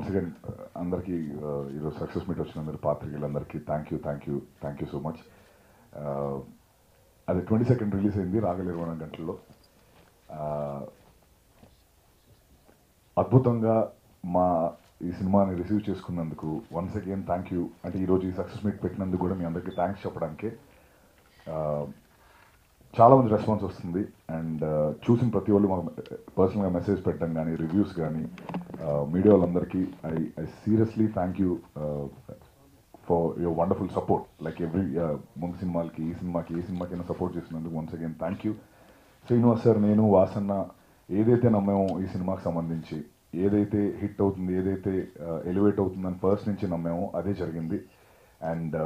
Once again అందరికీ uh, ఈరోజు success meet వచ్చినందరూ పాత్రికేయులందరికీ thank you thank you thank you so much అది ట్వంటీ సెకండ్ రిలీజ్ అయింది రాగల ఇరవై నాలుగు గంటల్లో Uh, అద్భుతంగా మా ఈ సినిమాని రిసీవ్ చేసుకున్నందుకు వన్స్ అగైన్ థ్యాంక్ యూ అంటే ఈరోజు ఈ సక్సెస్ మీట్ పెట్టినందుకు కూడా మీ అందరికీ థ్యాంక్స్ చెప్పడానికే Uh, చాలా మంది రెస్పాన్స్ వస్తుంది అండ్ చూసిన ప్రతి వాళ్ళు మాకు పర్సనల్గా మెసేజ్ పెట్టడం కానీ రివ్యూస్ కానీ మీడియా వాళ్ళందరికీ I I seriously thank you for your wonderful support like every ముందు సినిమాలకి ఈ సినిమాకి ఏ సినిమాకైనా సపోర్ట్ చేసినందుకు once again thank you Srinivas sir నేను వాసన్న ఏదైతే నమ్మామో ఈ సినిమాకి సంబంధించి ఏదైతే హిట్ అవుతుంది ఏదైతే ఎలివేట్ అవుతుందని ఫస్ట్ నుంచి నమ్మామో అదే జరిగింది అండ్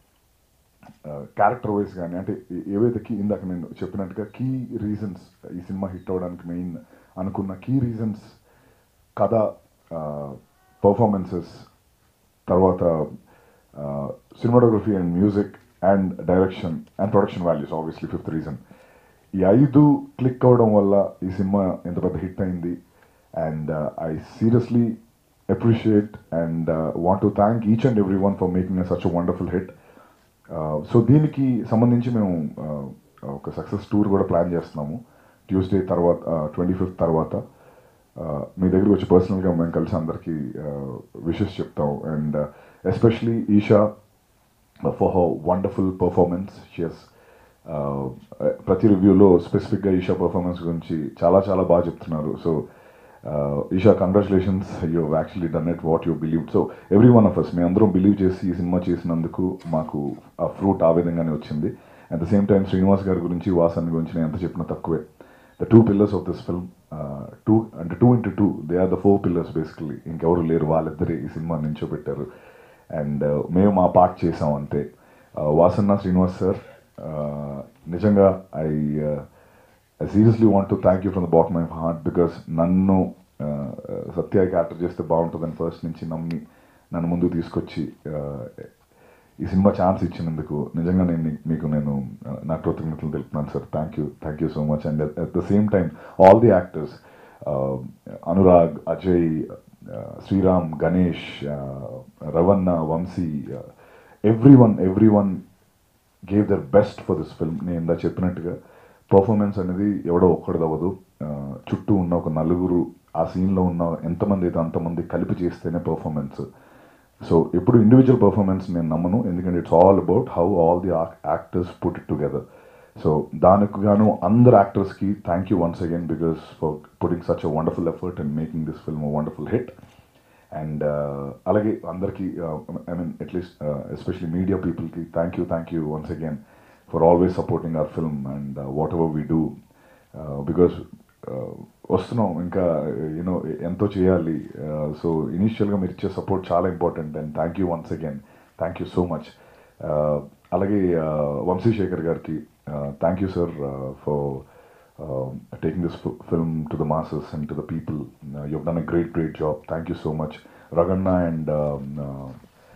క్యారెక్టర్ వైజ్ కానీ అంటే ఏ- ఏవైతే కీ ఇందాక నేను చెప్పినట్టుగా కీ రీజన్స్ ఈ సినిమా హిట్ అవ్వడానికి మెయిన్ అనుకున్న కీ రీజన్స్ కథ పర్ఫార్మెన్సెస్ తర్వాత cinematography and music and direction and production values obviously fifth reason ఈ ఐదు క్లిక్ అవ్వడం వల్ల ఈ సినిమా ఎంత పెద్ద హిట్ అయింది and I seriously appreciate and want to thank each and every one for making a such wonderful hit so దీనికి సంబంధించి మేము uh, ఒక సక్సెస్ టూర్ కూడా ప్లాన్ చేస్తున్నాము ట్యూస్డే తర్వాత ట్వంటీ ఫిఫ్త్ తర్వాత uh, మీ దగ్గరికి వచ్చి పర్సనల్గా మేము కలిసి అందరికీ విషెస్ చెప్తాం and especially Eesha for her wonderful performance షియస్ ప్రతి రివ్యూలో స్పెసిఫిక్గా ఈషా పర్ఫార్మెన్స్ గురించి చాలా చాలా బాగా చెప్తున్నారు so Eesha congratulations you actually done it what you believe so every one of us మేము అందరం బిలీవ్ చేసి ఈ సినిమా చేసినందుకు మాకు ఆ ఫ్రూట్ ఆ విధంగానే వచ్చింది at the same time Srinivas గారి గురించి వాసన్ గురించి నేను ఎంత చెప్పినా తక్కువే the two pillars of this film two అంటే two into two they are the four pillars basically ఇంకెవరు లేరు వాళ్ళిద్దరే ఈ సినిమా నించోబెట్టారు అండ్ మేము మా పార్ట్ చేసాం అంతే Uh, వాసన్న శ్రీనివాస్ సార్ నిజంగా I I seriously want to thank you from the bottom my heart because నన్ను uh, సత్య క్యారెక్టర్ చేస్తే బాగుంటుందని ఫస్ట్ నుంచి నమ్మి నన్ను ముందుకు తీసుకొచ్చి uh, ఈ సినిమా ఛాన్స్ ఇచ్చినందుకు నిజంగా నేను నీ- మీకు నేను uh, నా కృతజ్ఞతలు తెలుపుతున్నాను sir thank you thank you so much and at the same time all the actors Anurag Ajay uh, Sriram Ganesh uh, రవన్న Vamsi every one every one gave their best for this film నేను ఇందా చెప్పినట్టుగా పర్ఫార్మెన్స్ అనేది ఎవడో ఒక్కడిది అవ్వదు ఆ, చుట్టూ ఉన్న ఒక నలుగురు ఆ సీన్లో ఉన్న ఎంతమంది అయితే అంతమంది కలిపి చేస్తేనే పర్ఫార్మెన్స్ సో ఎప్పుడు ఇండివిజువల్ పర్ఫార్మెన్స్ నేను నమ్మను ఎందుకంటే it's all about how all the actors put it together so దానికి గాను అందరు యాక్టర్స్కి thank you once again because for putting such a wonderful effort and making this film wonderful hit and అలాగే అందరికీ I mean at least especially media పీపుల్కి thank you thank you once again for always supporting our film and what we do because వస్తున్నాం ఇంకా you know ఎంతో చేయాలి so ఇనీషియల్గా మీరు ఇచ్చే సపోర్ట్ చాలా important and thank you once again thank you so much అలాగే uh, వంశీశేఖర్ గారికి thank you sir for uh, taking this f- film to the masses and to the people. Uh, you've done a great, great job. Thank you so much. Raganna and um, uh,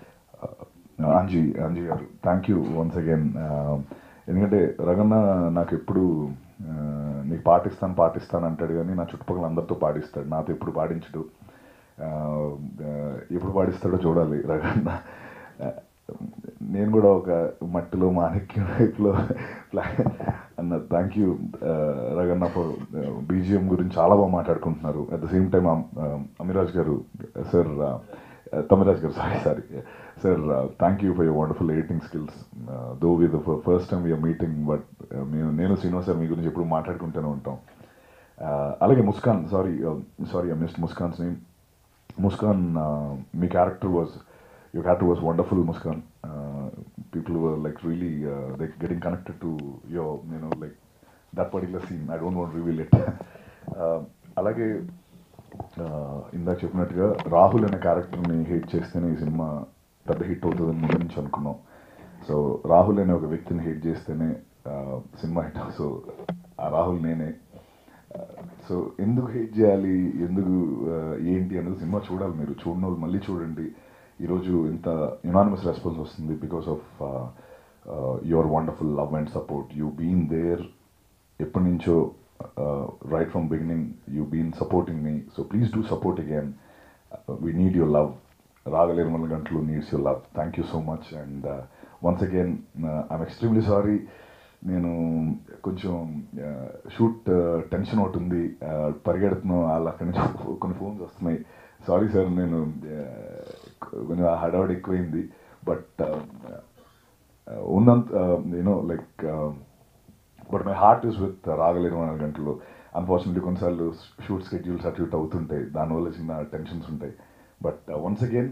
uh, Anji, Anji గారు thank you once again ఎందుకంటే రగన్న నాకు ఎప్పుడు uh, నీకు పాటిస్తాను పాటిస్తాను అంటాడు కానీ నా చుట్టుపక్కల అందరితో పాడిస్తాడు నాతో ఎప్పుడు పాడించడు Uh, uh, ఎప్పుడు పాడిస్తాడో చూడాలి రగన్న Uh, నేను కూడా ఒక మట్టిలో మాణిక్యం టైప్లో అన్న థ్యాంక్ యూ రగన్న ఫర్ బీజిఎం గురించి చాలా బాగా మాట్లాడుకుంటున్నారు at the same time Amiraj గారు సార్ తమిరాజ్ గారు sorry sorry sir thank you for your wonderful editing skills though we the first time we are meeting but మేము నేను శ్రీనివాస్ సార్ మీ గురించి ఎప్పుడు మాట్లాడుకుంటూనే ఉంటాం Uh, అలాగే Muskan sorry sorry I missed Muskan's name Muskan, uh, my character was your character was wonderful, Muskan. Uh, people were like really uh, like getting connected to your you know like that particular scene. I don't want to reveal it. uh, అలాగే uh, ఇందాక చెప్పినట్టుగా రాహుల్ అనే క్యారెక్టర్ని hit చేస్తేనే ఈ cinema పెద్ద hit అవుతుందని ముందు నుంచి అనుకున్నాం సో రాహుల్ అనే ఒక వ్యక్తిని హిట్ చేస్తేనే uh, సినిమా హిట్ సో ఆ రాహుల్ నేనే సో ఎందుకు హేట్ చేయాలి ఎందుకు ఆ, ఏంటి అన్నది సినిమా చూడాలి మీరు చూడని వాళ్ళు మళ్ళీ చూడండి ఈరోజు ఇంత యునానిమస్ రెస్పాన్స్ వస్తుంది because of your wonderful love and support you been there ఎప్పటి నుంచో right from beginning you been supporting me so please do support again we need your love Ragala మన గంటలు needs your love thank you so much and once again I'm extremely sorry నేను కొంచెం shoot tension ఒకటి ఉంది uh, పరిగెడుతున్నాం వాళ్ళు అక్కడి నుంచి కొన్ని ఫోన్స్ వస్తున్నాయి సారీ సార్ నేను uh, కొంచెం హడావడి ఎక్కువైంది బట్ ఉన్నంత you know like but my heart is with Ragala మన గంటలు అన్ఫార్చునేట్లీ కొన్నిసార్లు షూట్ స్కెడ్యూల్స్ అటు ఇటు అవుతుంటాయి దానివల్ల చిన్న టెన్షన్స్ ఉంటాయి but once again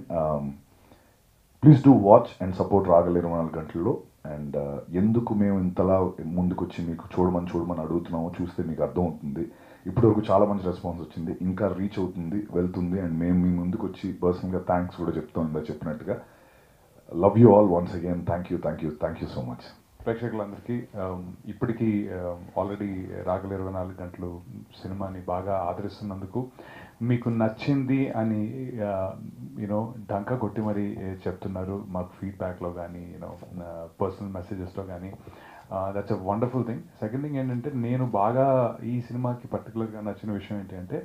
please do watch and support Ragala నాలుగు గంటల్లో అండ్ ఎందుకు మేము ఇంతలా ముందుకొచ్చి మీకు చూడమని చూడమని అడుగుతున్నామో చూస్తే మీకు అర్థం అవుతుంది ఇప్పటివరకు చాలా మంచి రెస్పాన్స్ వచ్చింది ఇంకా రీచ్ అవుతుంది వెళ్తుంది అండ్ మేము మీ ముందుకు వచ్చి పర్సనల్గా థ్యాంక్స్ కూడా చెప్తాం ఇందా చెప్పినట్టుగా love you all once again thank you thank you thank you so much ప్రేక్షకులందరికీ um, ఇప్పటికీ ఆల్రెడీ రాగల ఇరవై నాలుగు గంటలు సినిమాని బాగా ఆదరిస్తున్నందుకు మీకు నచ్చింది అని యూనో డంకా కొట్టి మరీ చెప్తున్నారు మాకు ఫీడ్బ్యాక్లో కానీ యూనో పర్సనల్ మెసేజెస్లో కానీ that's a wonderful thing second thing ఏంటంటే నేను బాగా ఈ సినిమాకి పర్టికులర్గా నచ్చిన విషయం ఏంటంటే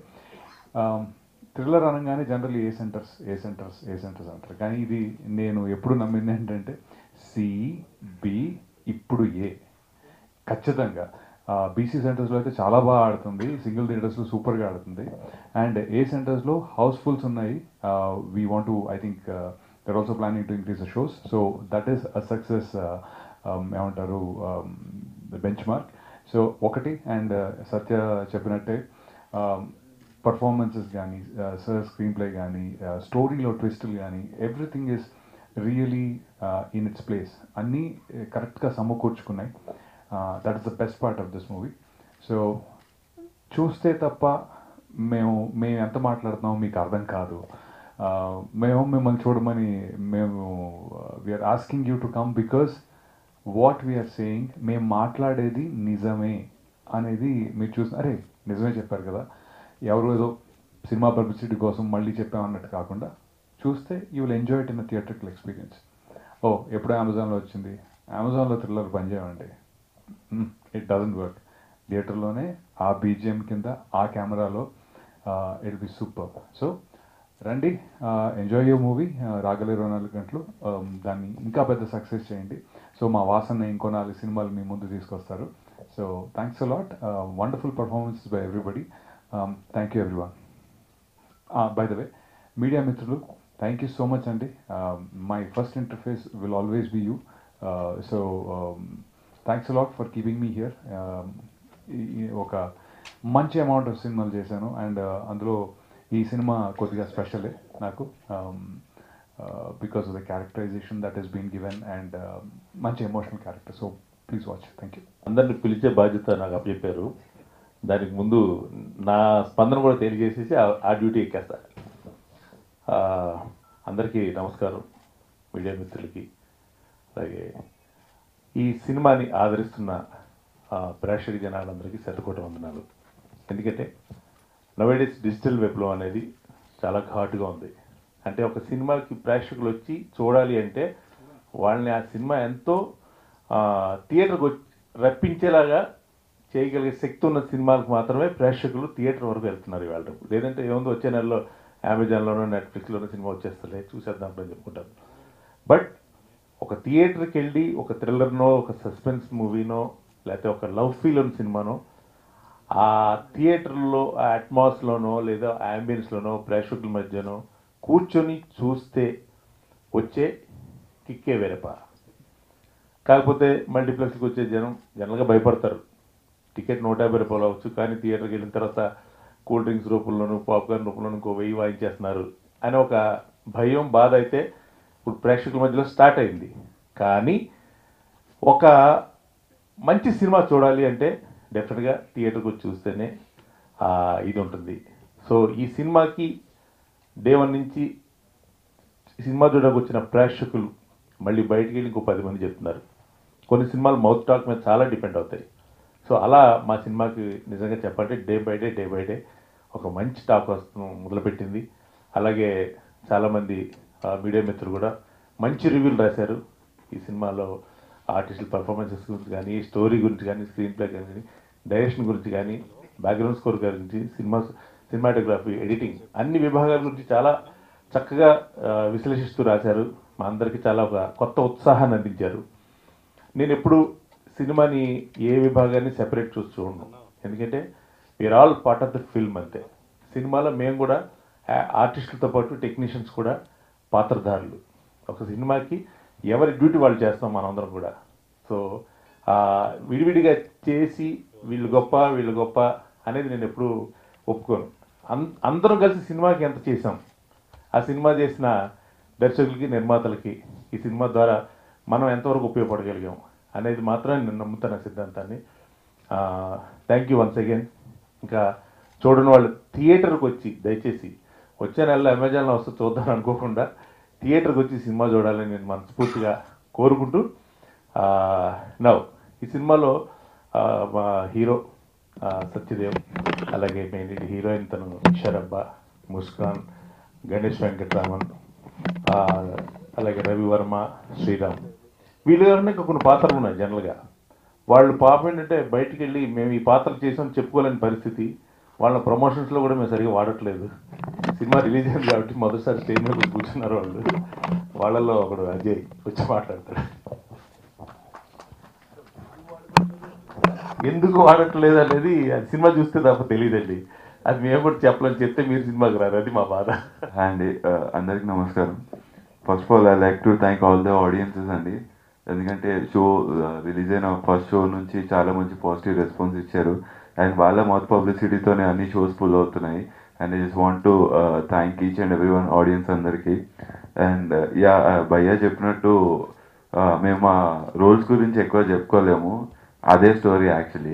థ్రిల్లర్ అనగానే generally A centers A centers A centers అంటారు కానీ ఇది నేను ఎప్పుడు నమ్మింది ఏంటంటే సి బి ఇప్పుడు ఏ ఖచ్చితంగా బీసీ సెంటర్స్లో అయితే చాలా బాగా ఆడుతుంది సింగిల్ థియేటర్స్లో సూపర్గా ఆడుతుంది అండ్ ఏ సెంటర్స్లో హౌస్ఫుల్స్ ఉన్నాయి we want to I think their also planning to increase the shows so that is a success ఏమంటారు బెంచ్ మార్క్ సో ఒకటి అండ్ సత్య చెప్పినట్టే పర్ఫార్మెన్సెస్ కానీ సార్ స్క్రీన్ ప్లే కానీ స్టోరీలో ట్విస్టులు కానీ everything is really in its place అన్నీ కరెక్ట్గా సమకూర్చుకున్నాయి that is the best part of this movie so చూస్తే తప్ప మేము మేము ఎంత మాట్లాడుతున్నామో మీకు అర్థం కాదు Uh, మేము మిమ్మల్ని చూడమని మేము we are asking you to come because what we are saying మేము మాట్లాడేది నిజమే అనేది మీరు చూసిన అరే నిజమే చెప్పారు కదా ఎవరు ఏదో సినిమా పబ్లిసిటీ కోసం మళ్ళీ చెప్పామన్నట్టు కాకుండా చూస్తే you will enjoy it in థియేటర్కల్ ఎక్స్పీరియన్స్ ఓ ఎప్పుడో అమెజాన్లో వచ్చింది అమెజాన్లో థ్రిల్లర్ పనిచేయమండి ఇట్ డజంట్ వర్క్ థియేటర్లోనే ఆ బీజిఎం కింద ఆ కెమెరాలో ఇట్ బి సూపర్ సో రండి ఎంజాయ్ యూ మూవీ రాగలే ఇరవై నాలుగు గంటలు Um, దాన్ని ఇంకా పెద్ద సక్సెస్ చేయండి సో మా వాసన ఇంకో నాలుగు సినిమాలు మీ ముందు తీసుకొస్తారు so thanks a lot wonderful performance by everybody thank you everyone by the way media మిత్రులు థ్యాంక్ యూ సో మచ్ అండి my first interface will always be you so thanks a lot for keeping me here ఒక మంచి amount of సినిమాలు చేశాను and అందులో ఈ cinema కొద్దిగా స్పెషలే నాకు because of the characterization that is been given and మంచి emotional character so please watch thank you అందరిని పిలిచే బాధ్యత నాకు అప్పచెప్పారు దానికి ముందు నా స్పందన కూడా తెలియజేసేసి ఆ- ఆ డ్యూటీ ఎక్కేస్తా ఆ, అందరికీ నమస్కారం మీడియా మిత్రులకి అలాగే ఈ సినిమాని ఆదరిస్తున్న ఆ, ప్రేక్షక జనాలందరికీ శతకోట వందనాలు ఎందుకంటే నవేడేస్ డిజిటల్ విప్లవం అనేది చాలా ఘాటుగా ఉంది అంటే ఒక సినిమాకి ప్రేక్షకులు వచ్చి చూడాలి అంటే వాళ్ళని ఆ సినిమా ఎంతో ఆ, థియేటర్కి వచ్చి రప్పించేలాగా చేయగలిగే శక్తి ఉన్న సినిమాలకు మాత్రమే ప్రేక్షకులు థియేటర్ వరకు వెళ్తున్నారు ఇవాళ రేపు. లేదంటే ఏముందో వచ్చే నెలలో అమెజాన్లోనో నెట్ఫ్లిక్స్లోనో సినిమా వచ్చేస్తలే చూసేద్దాం అని చెప్పుకుంటారు బట్ ఒక థియేటర్కి వెళ్ళి ఒక థ్రిల్లర్నో ఒక సస్పెన్స్ మూవీనో లేకపోతే ఒక లవ్ ఫీల్ ఉన్న సినిమానో ఆ థియేటర్లో ఆ అట్మాస్లోనో లేదా అంబియన్స్లోనో ప్రేక్షకుల మధ్యనో కూర్చొని చూస్తే వచ్చే కిక్కే వేరేపా కాకపోతే మల్టీప్లెక్స్కి వచ్చే జనం జనరల్గా భయపడతారు టికెట్ నూట యాభై రూపాయలు అవ్వచ్చు కానీ థియేటర్కి వెళ్ళిన తర్వాత కూల్ డ్రింక్స్ రూపంలోను పాప్కార్న్ రూపంలోను ఇంకో వెయ్యి వాయించేస్తున్నారు అని ఒక భయం బాధ అయితే ఇప్పుడు ప్రేక్షకుల మధ్యలో స్టార్ట్ అయింది కానీ ఒక మంచి సినిమా చూడాలి అంటే డెఫినెట్గా థియేటర్కి వచ్చి చూస్తేనే ఆ, ఇది ఉంటుంది సో ఈ సినిమాకి డే వన్ నుంచి ఈ సినిమా చూడడానికి వచ్చిన ప్రేక్షకులు మళ్ళీ బయటికి వెళ్ళి ఇంకో పది మంది చెప్తున్నారు కొన్ని సినిమాలు మౌత్ టాక్ మీద చాలా డిపెండ్ అవుతాయి సో అలా మా సినిమాకి నిజంగా చెప్పాలంటే day by day day by day ఒక మంచి టాక్ వస్తు మొదలుపెట్టింది అలాగే చాలామంది మీడియా మిత్రులు కూడా మంచి రివ్యూలు రాశారు ఈ సినిమాలో ఆర్టిస్టుల పర్ఫార్మెన్సెస్ గురించి కానీ స్టోరీ గురించి కానీ స్క్రీన్ ప్లే కానీ డైరెక్షన్ గురించి కానీ బ్యాక్గ్రౌండ్ స్కోర్ గురించి సినిమా సినిమాటోగ్రఫీ ఎడిటింగ్ అన్ని విభాగాల గురించి చాలా చక్కగా ఆ, విశ్లేషిస్తూ రాశారు మా అందరికీ చాలా ఒక కొత్త ఉత్సాహాన్ని అందించారు నేను ఎప్పుడు సినిమాని ఏ విభాగాన్ని సెపరేట్ చూస్తూ ఉన్నాను ఎందుకంటే we are all part of the film అంతే సినిమాలో మేము కూడా ఆ- ఆర్టిస్టులతో పాటు టెక్నీషియన్స్ కూడా పాత్రధారులు ఒక సినిమాకి ఎవరి డ్యూటీ వాళ్ళు చేస్తాం మనందరం కూడా సో ఆ, విడివిడిగా చేసి వీళ్ళు గొప్ప వీళ్ళు గొప్ప అనేది నేను ఎప్పుడు ఒప్పుకోను అన్ అందరం కలిసి సినిమాకి ఎంత చేసాం ఆ సినిమా చేసిన దర్శకులకి నిర్మాతలకి ఈ సినిమా ద్వారా మనం ఎంతవరకు ఉపయోగపడగలిగాం అనేది మాత్రం నేను నమ్ముతాను ఆ సిద్ధాంతాన్ని థ్యాంక్ యూ వన్స్ అగైన్ ఇంకా చూడని వాళ్ళు థియేటర్కి వచ్చి దయచేసి వచ్చే నెలలో అమెజాన్లో వస్తే చూద్దాం అనుకోకుండా థియేటర్కి వచ్చి సినిమా చూడాలని నేను మనస్ఫూర్తిగా కోరుకుంటూ నవ్ ఈ సినిమాలో ఆ, మా హీరో ఆ, సత్యదేవ్ అలాగే మెయిన్ హీరోయిన్ తను షరబ్బ ముస్కాన్ గణేష్ వెంకటరామన్ ఆ, అలాగే రవి వర్మ శ్రీరామ్ వీళ్ళు కాకుండా ఇంకా కొన్ని పాత్రలు ఉన్నాయి జనరల్గా వాళ్ళు పాపం ఏంటంటే బయటికి వెళ్ళి మేము ఈ పాత్ర చేసాం చెప్పుకోలేని పరిస్థితి వాళ్ళ ప్రమోషన్స్లో కూడా మేము సరిగా వాడట్లేదు సినిమా రిలీజ్ అయింది కాబట్టి మొదటిసారి స్టేజ్ మీద కూర్చున్నారు వాళ్ళు వాళ్ళలో ఒకడు అజయ్ వచ్చి మాట్లాడతాడు ఎందుకు వాడట్లేదు అనేది అది సినిమా చూస్తే తప్ప తెలియదండి అది మేము కూడా చెప్పలేని చెప్తే మీరు సినిమాకి రారు అది మా బాధ హాయ్ అండి ఆ, అందరికి నమస్కారం first of all I like to thank all the audiences అండి ఎందుకంటే షో రిలీజ్ అయిన ఫస్ట్ షో నుంచి చాలా మంచి పాజిటివ్ రెస్పాన్స్ ఇచ్చారు అండ్ వాళ్ళ మౌత్ పబ్లిసిటీతోనే అన్ని షోస్ ఫుల్ అవుతున్నాయి and I just want to thank each and every one audience అందరికీ అండ్ యా భయ్యా చెప్పినట్టు ఆ, మేము మా రోల్స్ గురించి ఎక్కువ చెప్పుకోలేము అదే స్టోరీ యాక్చువల్లీ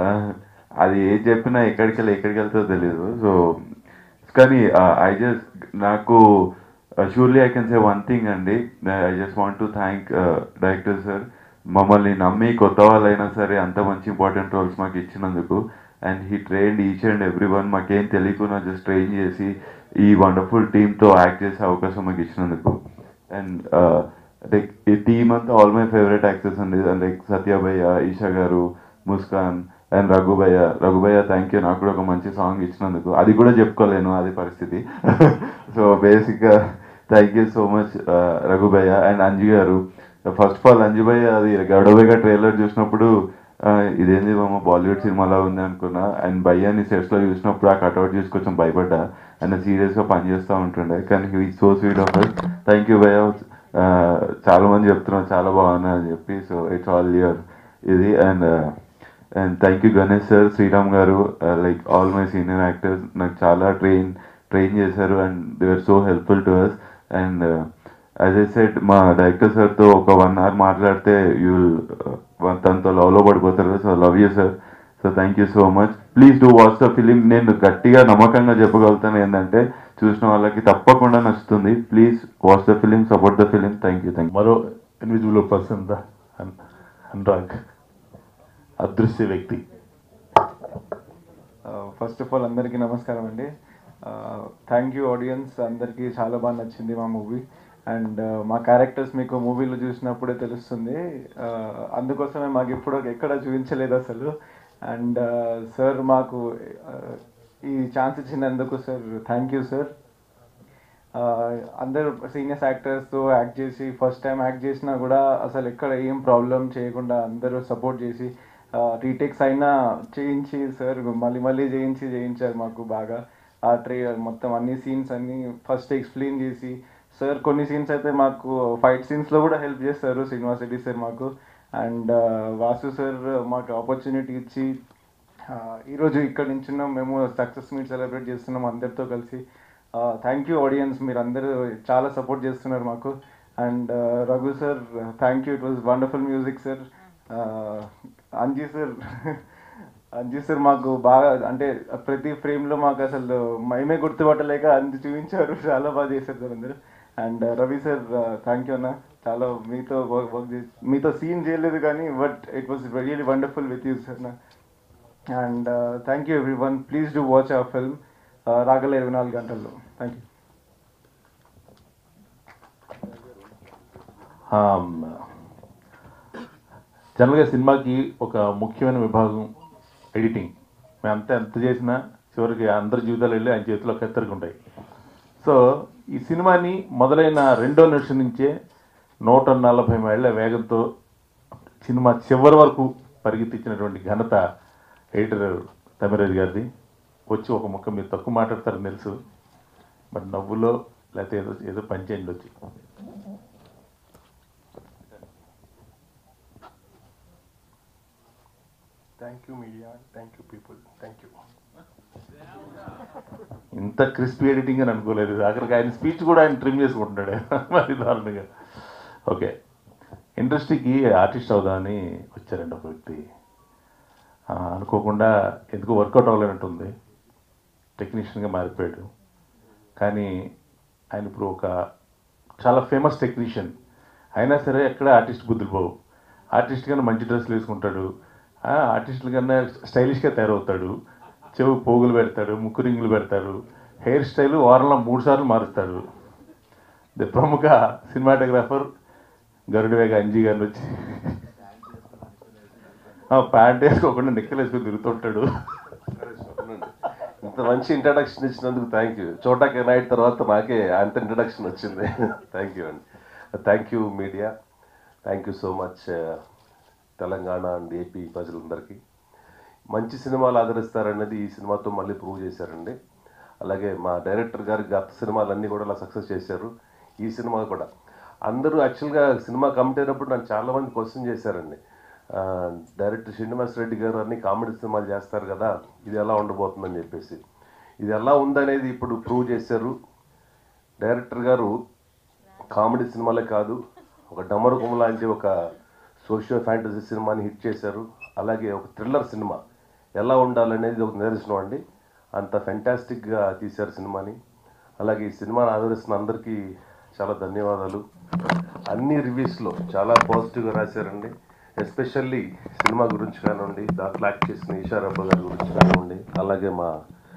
అది ఏం చెప్పినా ఎక్కడికి వెళ్ళి ఎక్కడికి వెళ్తుందో తెలియదు సో కానీ ఐ జస్ట్ నాకు surely I can say one thing అండి I just want to thank director sir మమ్మల్ని నమ్మి కొత్త వాళ్ళైనా సరే అంత మంచి ఇంపార్టెంట్ రోల్స్ మాకు ఇచ్చినందుకు and he trained each and every one మాకేం తెలియకుండా జస్ట్ ట్రైన్ చేసి ఈ వండర్ఫుల్ టీమ్తో యాక్ట్ చేసే అవకాశం మాకు ఇచ్చినందుకు అండ్ లైక్ ఈ టీమ్ అంతా ఆల్ మై ఫేవరెట్ యాక్టర్స్ అండి లైక్ సత్యభయ్య ఈషా గారు ముస్కాన్ అండ్ రఘుభయ్య రఘుభయ్య థ్యాంక్ యూ నాకు కూడా ఒక మంచి సాంగ్ ఇచ్చినందుకు అది కూడా చెప్పుకోలేను అది పరిస్థితి సో బేసిక్గా థ్యాంక్ యూ సో మచ్ రఘుభయ్య అండ్ అంజు గారు ఫస్ట్ ఆఫ్ ఆల్ అంజు భయ్య అది గౌడభయ్య ట్రైలర్ చూసినప్పుడు ఆ, ఇదేంది మామ బాలీవుడ్ సినిమాలో ఉంది అనుకున్నా అండ్ భయ్యాని సెట్స్లో చూసినప్పుడు ఆ కట్అవుట్ చూసి కొంచెం భయపడ్డా అండ్ సీరియస్గా పనిచేస్తూ ఉంటుండే కానీ he so sweet of us thank you భయ్య ఆ, చాలా మంది చెప్తున్నారు చాలా బాగున్నా అని చెప్పి సో ఇట్స్ ఆల్ ఇయర్ ఇది and and thank you Ganesh sir Sriram గారు like all my senior actors నాకు చాలా ట్రైన్ ట్రైన్ చేశారు and they are so helpful to us and as I said మా డైరెక్టర్ సార్తో ఒక వన్ అవర్ మాట్లాడితే యూ తనతో లవ్లో పడిపోతారు so love you sir so thank you so much please do watch the film నేను గట్టిగా నమ్మకంగా చెప్పగలుగుతాను ఏంటంటే చూసిన వాళ్ళకి తప్పకుండా నచ్చుతుంది please watch the film support the film thank you thank మరో ఇన్విజిబుల్ పర్సన్ ద అనురాగ్ అదృశ్య వ్యక్తి ఫస్ట్ ఆఫ్ ఆల్ అందరికీ నమస్కారం అండి థ్యాంక్ యూ ఆడియన్స్ అందరికీ చాలా బాగా నచ్చింది మా మూవీ అండ్ మా క్యారెక్టర్స్ మీకు మూవీలో చూసినప్పుడే తెలుస్తుంది Uh, అందుకోసమే మాకు ఇప్పుడు ఎక్కడ చూపించలేదు అసలు అండ్ సార్ మాకు uh, ఈ ఛాన్స్ ఇచ్చినందుకు సార్ థ్యాంక్ యూ సార్ అందరు సీనియర్స్ యాక్టర్స్తో యాక్ట్ చేసి ఫస్ట్ టైం యాక్ట్ చేసినా కూడా అసలు ఎక్కడ ఏం ప్రాబ్లం చేయకుండా అందరూ సపోర్ట్ చేసి రీటేక్స్ అయినా చేయించి సార్ మళ్ళీ మళ్ళీ చేయించి చేయించారు మాకు బాగా ఆ ట్రే మొత్తం అన్ని సీన్స్ అన్ని ఫస్ట్ ఎక్స్ప్లెయిన్ చేసి సార్ కొన్ని సీన్స్ అయితే మాకు ఫైట్ సీన్స్లో కూడా హెల్ప్ చేస్తారు శ్రీనివాస్ రెడ్డి సార్ మాకు అండ్ వాసు సార్ మాకు ఆపర్చునిటీ ఇచ్చి ఆ, ఈరోజు ఇక్కడ నించున్నాం మేము సక్సెస్ మీట్ సెలబ్రేట్ చేస్తున్నాం అందరితో కలిసి థ్యాంక్ యూ ఆడియన్స్ మీరు అందరూ చాలా సపోర్ట్ చేస్తున్నారు మాకు and Raghu sir thank you it was wonderful music sir Anji sir Anji sir మాకు బాగా అంటే ప్రతి ఫ్రేమ్లో మాకు అసలు మేమే గుర్తుపట్టలేక అంది చూపించారు చాలా బాగా చేశారు సార్ అందరూ and Ravi sir thank you అన్న చాలా మీతో వర్క్ చేసి మీతో సీన్ చేయలేదు కానీ but it was really wonderful with you sir నా and thank you everyone please do watch our film రాగల ఇరవై నాలుగు గంటల్లో థ్యాంక్ యూ జనరల్గా సినిమాకి ఒక ముఖ్యమైన విభాగం ఎడిటింగ్ మేము అంతా ఎంత చేసినా చివరికి అందరి జీవితాలు వెళ్ళి ఆయన చేతిలో కత్తెరకు ఉంటాయి సో ఈ సినిమాని మొదలైన రెండో నిమిషం నుంచే నూట నలభై మైళ్ళ వేగంతో సినిమా చివరి వరకు పరిగెత్తించినటువంటి ఘనత ఎడిటర్ తమిరాజు గారిది వచ్చి ఒక ముక్క మీరు తక్కువ మాట్లాడతారని తెలుసు మరి నవ్వులో లేకపోతే ఏదో ఏదో పనిచేయండి వచ్చి thank you media thank you people thank you ఇంత క్రిస్పీ ఎడిటింగ్ అని అనుకోలేదు ఆఖరికి ఆయన స్పీచ్ కూడా ఆయన ట్రిమ్ చేసుకుంటున్నాడు మరి దారుణంగా ఓకే ఇండస్ట్రీకి ఆర్టిస్ట్ అవుదామని వచ్చారండి ఒక వ్యక్తి ఆ, అనుకోకుండా ఎందుకో వర్కౌట్ అవ్వలేనట్టుంది టెక్నీషియన్గా మారిపోయాడు కానీ ఆయన ఇప్పుడు ఒక చాలా ఫేమస్ టెక్నీషియన్ అయినా సరే ఎక్కడ ఆర్టిస్ట్ బుద్ధులు పోవు ఆర్టిస్ట్ కన్నా మంచి డ్రెస్సులు వేసుకుంటాడు ఆ, ఆర్టిస్టుల కన్నా స్టైలిష్గా తయారవుతాడు చెవు పోగులు పెడతాడు ముక్కు రింగులు పెడతాడు హెయిర్ స్టైల్ వారంలో మూడు సార్లు మారుస్తాడు ది ప్రముఖ సినిమాటోగ్రాఫర్ గరుడవేగ అంజీ గారిని వచ్చి ప్యాంట్ వేసుకోకుండా నిక్కలు వేసుకొని తిరుగుతుంటాడు ఇంత మంచి ఇంట్రడక్షన్ ఇచ్చినందుకు థ్యాంక్ యూ చోటాకి నైట్ తర్వాత నాకే అంత ఇంట్రడక్షన్ వచ్చింది థ్యాంక్ యూ అండి thank you media thank you so much Telangana and AP ప్రజలందరికీ మంచి సినిమాలు ఆదరిస్తారన్నది ఈ సినిమాతో మళ్ళీ ప్రూవ్ చేశారండి అలాగే మా డైరెక్టర్ గారి గత సినిమాలన్నీ కూడా అలా సక్సెస్ చేశారు ఈ సినిమా కూడా అందరూ యాక్చువల్గా సినిమా కమిట్ అయినప్పుడు నన్ను చాలామంది క్వశ్చన్ చేశారండి ఆ, డైరెక్టర్ శ్రీనివాస్ రెడ్డి గారు అన్ని కామెడీ సినిమాలు చేస్తారు కదా ఇది ఎలా ఉండబోతుందని చెప్పేసి ఇది ఎలా ఉందనేది ఇప్పుడు ప్రూవ్ చేశారు డైరెక్టర్ గారు కామెడీ సినిమాలే కాదు ఒక డమరుకం లాంటి ఒక సోషియో ఫ్యాంటసీ సినిమాని హిట్ చేశారు అలాగే ఒక థ్రిల్లర్ సినిమా ఎలా ఉండాలనేది ఒక నిదర్శనం అండి అంత ఫెంటాస్టిక్గా తీశారు సినిమాని అలాగే ఈ సినిమాని ఆదరిస్తున్న అందరికీ చాలా ధన్యవాదాలు అన్ని రివ్యూస్లో చాలా పాజిటివ్గా రాశారండి ఎస్పెషల్లీ సినిమా గురించి కానివ్వండి దాంట్లో యాక్ట్ చేసిన ఈషారబ్బ గారి గురించి కానివ్వండి అలాగే మా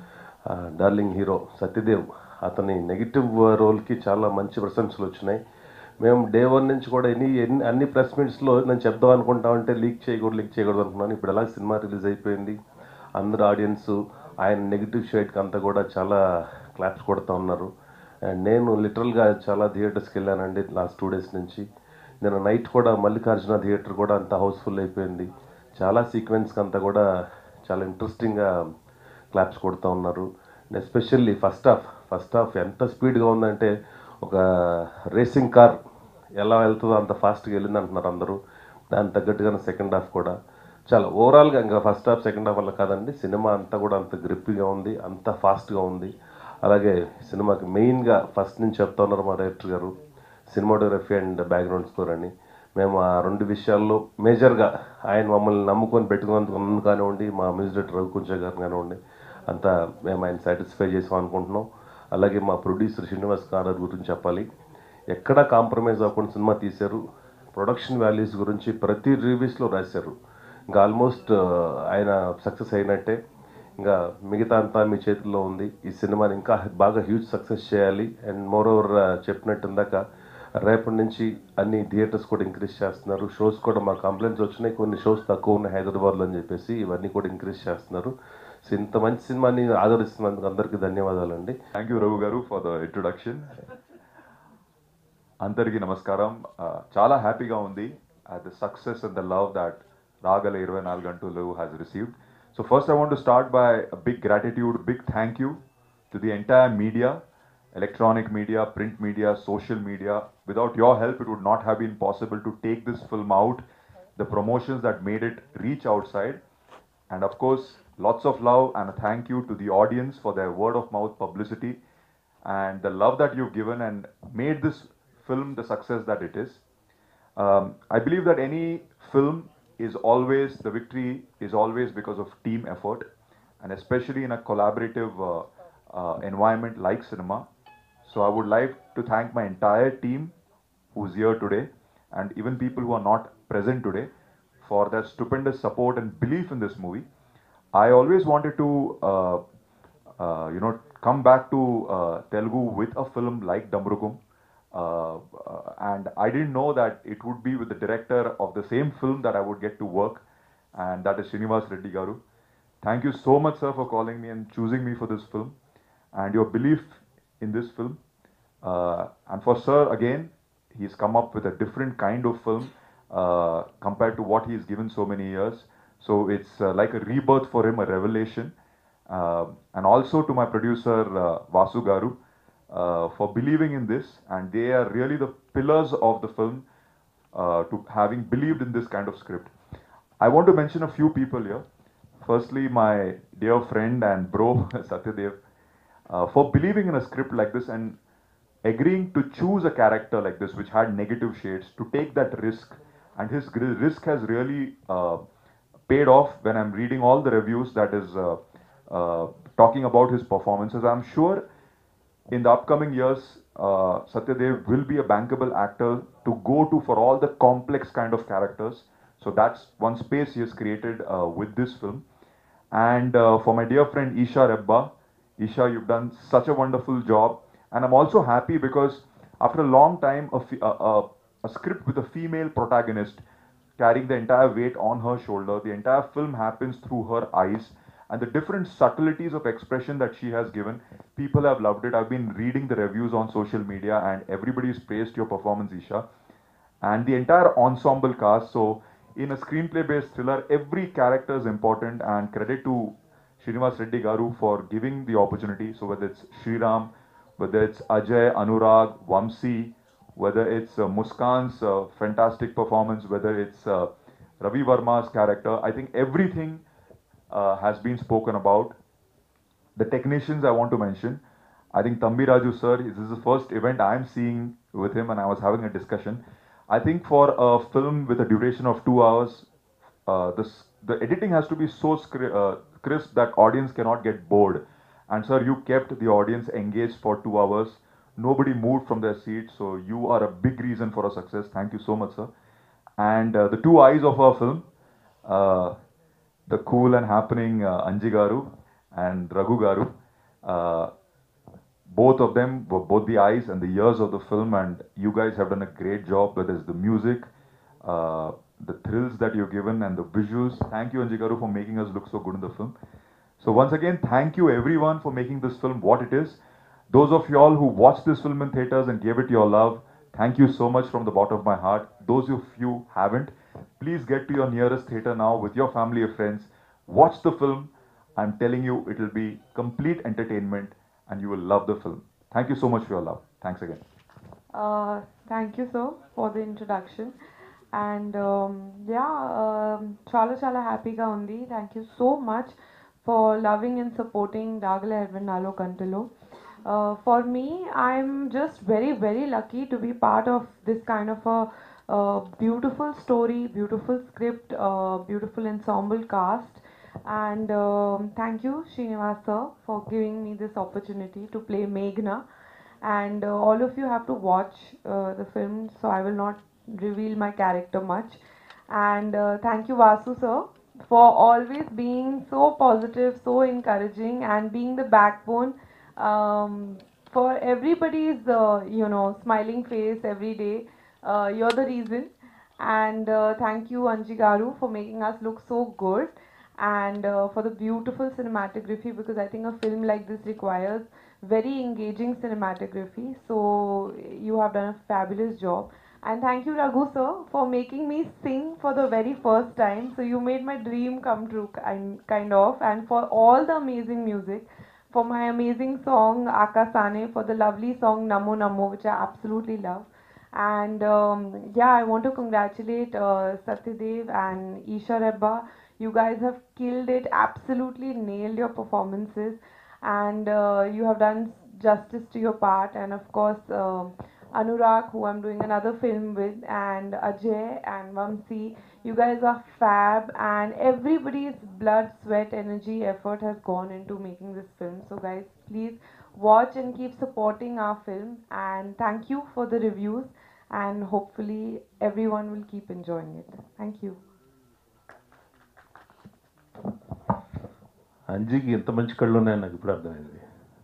ఆ, డార్లింగ్ హీరో సత్యదేవ్ అతని నెగిటివ్ రోల్కి చాలా మంచి ప్రశంసలు వచ్చినాయి మేము డే వన్ నుంచి కూడా ఎన్ని ఎన్ని అన్ని ప్రెస్ మీట్స్లో నేను చెప్దాం అనుకుంటామంటే లీక్ చేయకూడదు లీక్ చేయకూడదు అనుకున్నాను ఇప్పుడు ఎలా సినిమా రిలీజ్ అయిపోయింది అందరు ఆడియన్స్ ఆయన నెగిటివ్ షేడ్కి అంతా కూడా చాలా క్లాప్స్ కొడుతూ ఉన్నారు అండ్ నేను లిటరల్గా చాలా థియేటర్స్కి వెళ్ళానండి లాస్ట్ టూ డేస్ నుంచి నేను నైట్ కూడా మల్లికార్జున థియేటర్ కూడా అంత హౌస్ఫుల్ అయిపోయింది చాలా సీక్వెన్స్కి అంతా కూడా చాలా ఇంట్రెస్టింగ్గా క్లాప్స్ కొడుతూ ఉన్నారు especially first half first half ఎంత స్పీడ్గా ఉందంటే ఒక రేసింగ్ కార్ ఎలా వెళ్తుందో అంత ఫాస్ట్గా వెళ్ళింది అంటున్నారు అందరూ దానికి తగ్గట్టుగానే సెకండ్ హాఫ్ కూడా చాలా ఓవరాల్గా ఇంకా ఫస్ట్ హాఫ్ సెకండ్ హాఫ్ వల్ల కాదండి సినిమా అంతా కూడా అంత గ్రిప్గా ఉంది అంత ఫాస్ట్గా ఉంది అలాగే సినిమాకి మెయిన్గా ఫస్ట్ నుంచి చెప్తా ఉన్నారు మా డైరెక్టర్ గారు సినిమాటోగ్రఫీ అండ్ బ్యాక్గ్రౌండ్ స్కోర్ అని మేము ఆ రెండు విషయాల్లో మేజర్గా ఆయన మమ్మల్ని నమ్ముకొని పెట్టుకున్నందుకు నన్ను కానివ్వండి మా మ్యూజిక్ డైరెక్టర్ రవికుంచ గారు కానివ్వండి అంతా మేము ఆయన సాటిస్ఫై చేసాం అనుకుంటున్నాం అలాగే మా ప్రొడ్యూసర్ శ్రీనివాస్ కారర్ గురించి చెప్పాలి ఎక్కడా కాంప్రమైజ్ అవ్వకుండా సినిమా తీశారు ప్రొడక్షన్ వాల్యూస్ గురించి ప్రతి రివ్యూస్లో రాశారు ఇంకా ఆల్మోస్ట్ ఆయన సక్సెస్ అయినట్టే ఇంకా మిగతా అంతా మీ చేతుల్లో ఉంది ఈ సినిమాని ఇంకా బాగా హ్యూజ్ సక్సెస్ చేయాలి అండ్ మోర్ ఓవర్ చెప్పినట్టు ఇందాక రేపటి నుంచి అన్ని థియేటర్స్ కూడా ఇంక్రీజ్ చేస్తున్నారు షోస్ కూడా మా కంప్లైంట్స్ వచ్చినాయి కొన్ని షోస్ తక్కువ ఉన్నాయి హైదరాబాద్లో అని చెప్పేసి ఇవన్నీ కూడా ఇంక్రీజ్ చేస్తున్నారు సో ఇంత మంచి సినిమాని ఆదరిస్తున్నందుకు అందరికీ ధన్యవాదాలండి థ్యాంక్ యూ రఘు గారు ఫర్ ద ఇంట్రొడక్షన్ అందరికీ నమస్కారం Uh, చాలా హ్యాపీగా ఉంది the success and the love that రాగల ఇరవై నాలుగు గంటలు has received so first I want to start by big gratitude big thank you to the entire media electronic media, print media, social media. Without your help, it would not have been possible to take this film out, the promotions that made it reach outside. And of course, lots of love and a thank you to the audience for their word of mouth publicity and the love that you've given and made this film the success that it is. Um, I believe that any film is always, the victory is always because of team effort, and especially in a collaborative uh, uh, environment like cinema. So I would like to thank my entire team who's here today, and even people who are not present today for their stupendous support and belief in this movie. I always wanted to, uh, uh, you know, come back to uh, Telugu with a film like Damrukum. Uh, uh, and I didn't know that it would be with the director of the same film that I would get to work, and that is Srinivas Reddy Garu. Thank you so much, sir, for calling me and choosing me for this film, and your belief in this film Uh, and for Sir, again, he's come up with a different kind of film uh, compared to what he's given so many years. So it's uh, like a rebirth for him, a revelation. Uh, and also to my producer, uh, Vasu Garu, uh, for believing in this. And they are really the pillars of the film uh, to having believed in this kind of script. I want to mention a few people here. Firstly, my dear friend and bro, Satyadev, uh, for believing in a script like this and agreeing to choose a character like this, which had negative shades, to take that risk. And his gr- risk has really uh, paid off when I'm reading all the reviews that is uh, uh, talking about his performances. I'm sure in the upcoming years, uh, Satyadev will be a bankable actor to go to for all the complex kind of characters. So that's one space he has created uh, with this film. And uh, for my dear friend Isha Rebba, Isha, you've done such a wonderful job. And I'm also happy because after a long time, a, fe- a, a, a script with a female protagonist carrying the entire weight on her shoulder, the entire film happens through her eyes. And the different subtleties of expression that she has given, people have loved it. I've been reading the reviews on social media, and everybody's praised your performance, Isha and the entire ensemble cast. So, in a screenplay based thriller, every character is important, and credit to Srinivas Reddy Garu for giving the opportunity. So, whether it's Sriram, whether it's Ajay, Anurag, Vamsi, whether it's uh, Muskan's uh, fantastic performance, whether it's uh, Ravi Verma's character, I think everything uh, has been spoken about. The technicians I want to mention. I think Tambi Raju sir, this is the first event I'm seeing with him, and I was having a discussion. I think for a film with a duration of two hours, uh, this, the editing has to be so scri- uh, crisp that audience cannot get bored. And sir, you kept the audience engaged for two hours. Nobody moved from their seats, so you are a big reason for our success. Thank you so much, sir. And uh, the two eyes of our film, uh, the cool and happening uh, Anji Garu and Raghu Garu. Uh, both of them were both the eyes and the ears of the film, and you guys have done a great job. Whether it's the music, uh, the thrills that you've given, and the visuals. Thank you, Anji Garu, for making us look so good in the film. So once again, thank you everyone for making this film what it is. Those of you all who watched this film in theaters and gave it your love, thank you so much from the bottom of my heart. Those of you haven't, please get to your nearest theater now with your family or friends. Watch the film. I'm telling you, it will be complete entertainment and you will love the film. Thank you so much for your love. Thanks again. Uh, thank you, sir, for the introduction. And um, yeah, um, చాలా చాలా హ్యాపీగా ఉంది thank you so much for loving and supporting డాగల ఎడ్విన్ నాలో కంటలో for me I'm just very very lucky to be part of this kind of a beautiful story beautiful script beautiful ensemble cast and um, thank you Srinivas sir for giving me this opportunity to play Meghna and uh, all of you have to watch uh, the film so I will not reveal my character much and uh, thank you Vasu sir for always being so positive so encouraging and being the backbone um, for everybody's uh, you know smiling face every day uh, you're the reason and uh, thank you Anji Garu for making us look so good and uh, for the beautiful cinematography because I think a film like this requires very engaging cinematography. So you have done a fabulous job. And thank you, Raghu sir, for making me sing for the very first time. So you made my dream come true, kind kind of. And for all the amazing music, for my amazing song Akasane, for the lovely song Namo Namo, which I absolutely love. And um, yeah, I want to congratulate uh, Satyadev and Isha Rebba. You guys have killed it, absolutely nailed your performances, and uh, you have done justice to your part. And of course, um Anurag, who I'm doing another film with, and Ajay and Vamsi, you guys are fab, and everybody's blood, sweat, energy, effort has gone into making this film. So, guys, please watch and keep supporting our film. And thank you for the reviews, and hopefully, everyone will keep enjoying it. Thank you. అంజీకి ఎంత మంచి కళ్ళు ఉన్నాయని నాకు ఇప్పుడు అర్థమైంది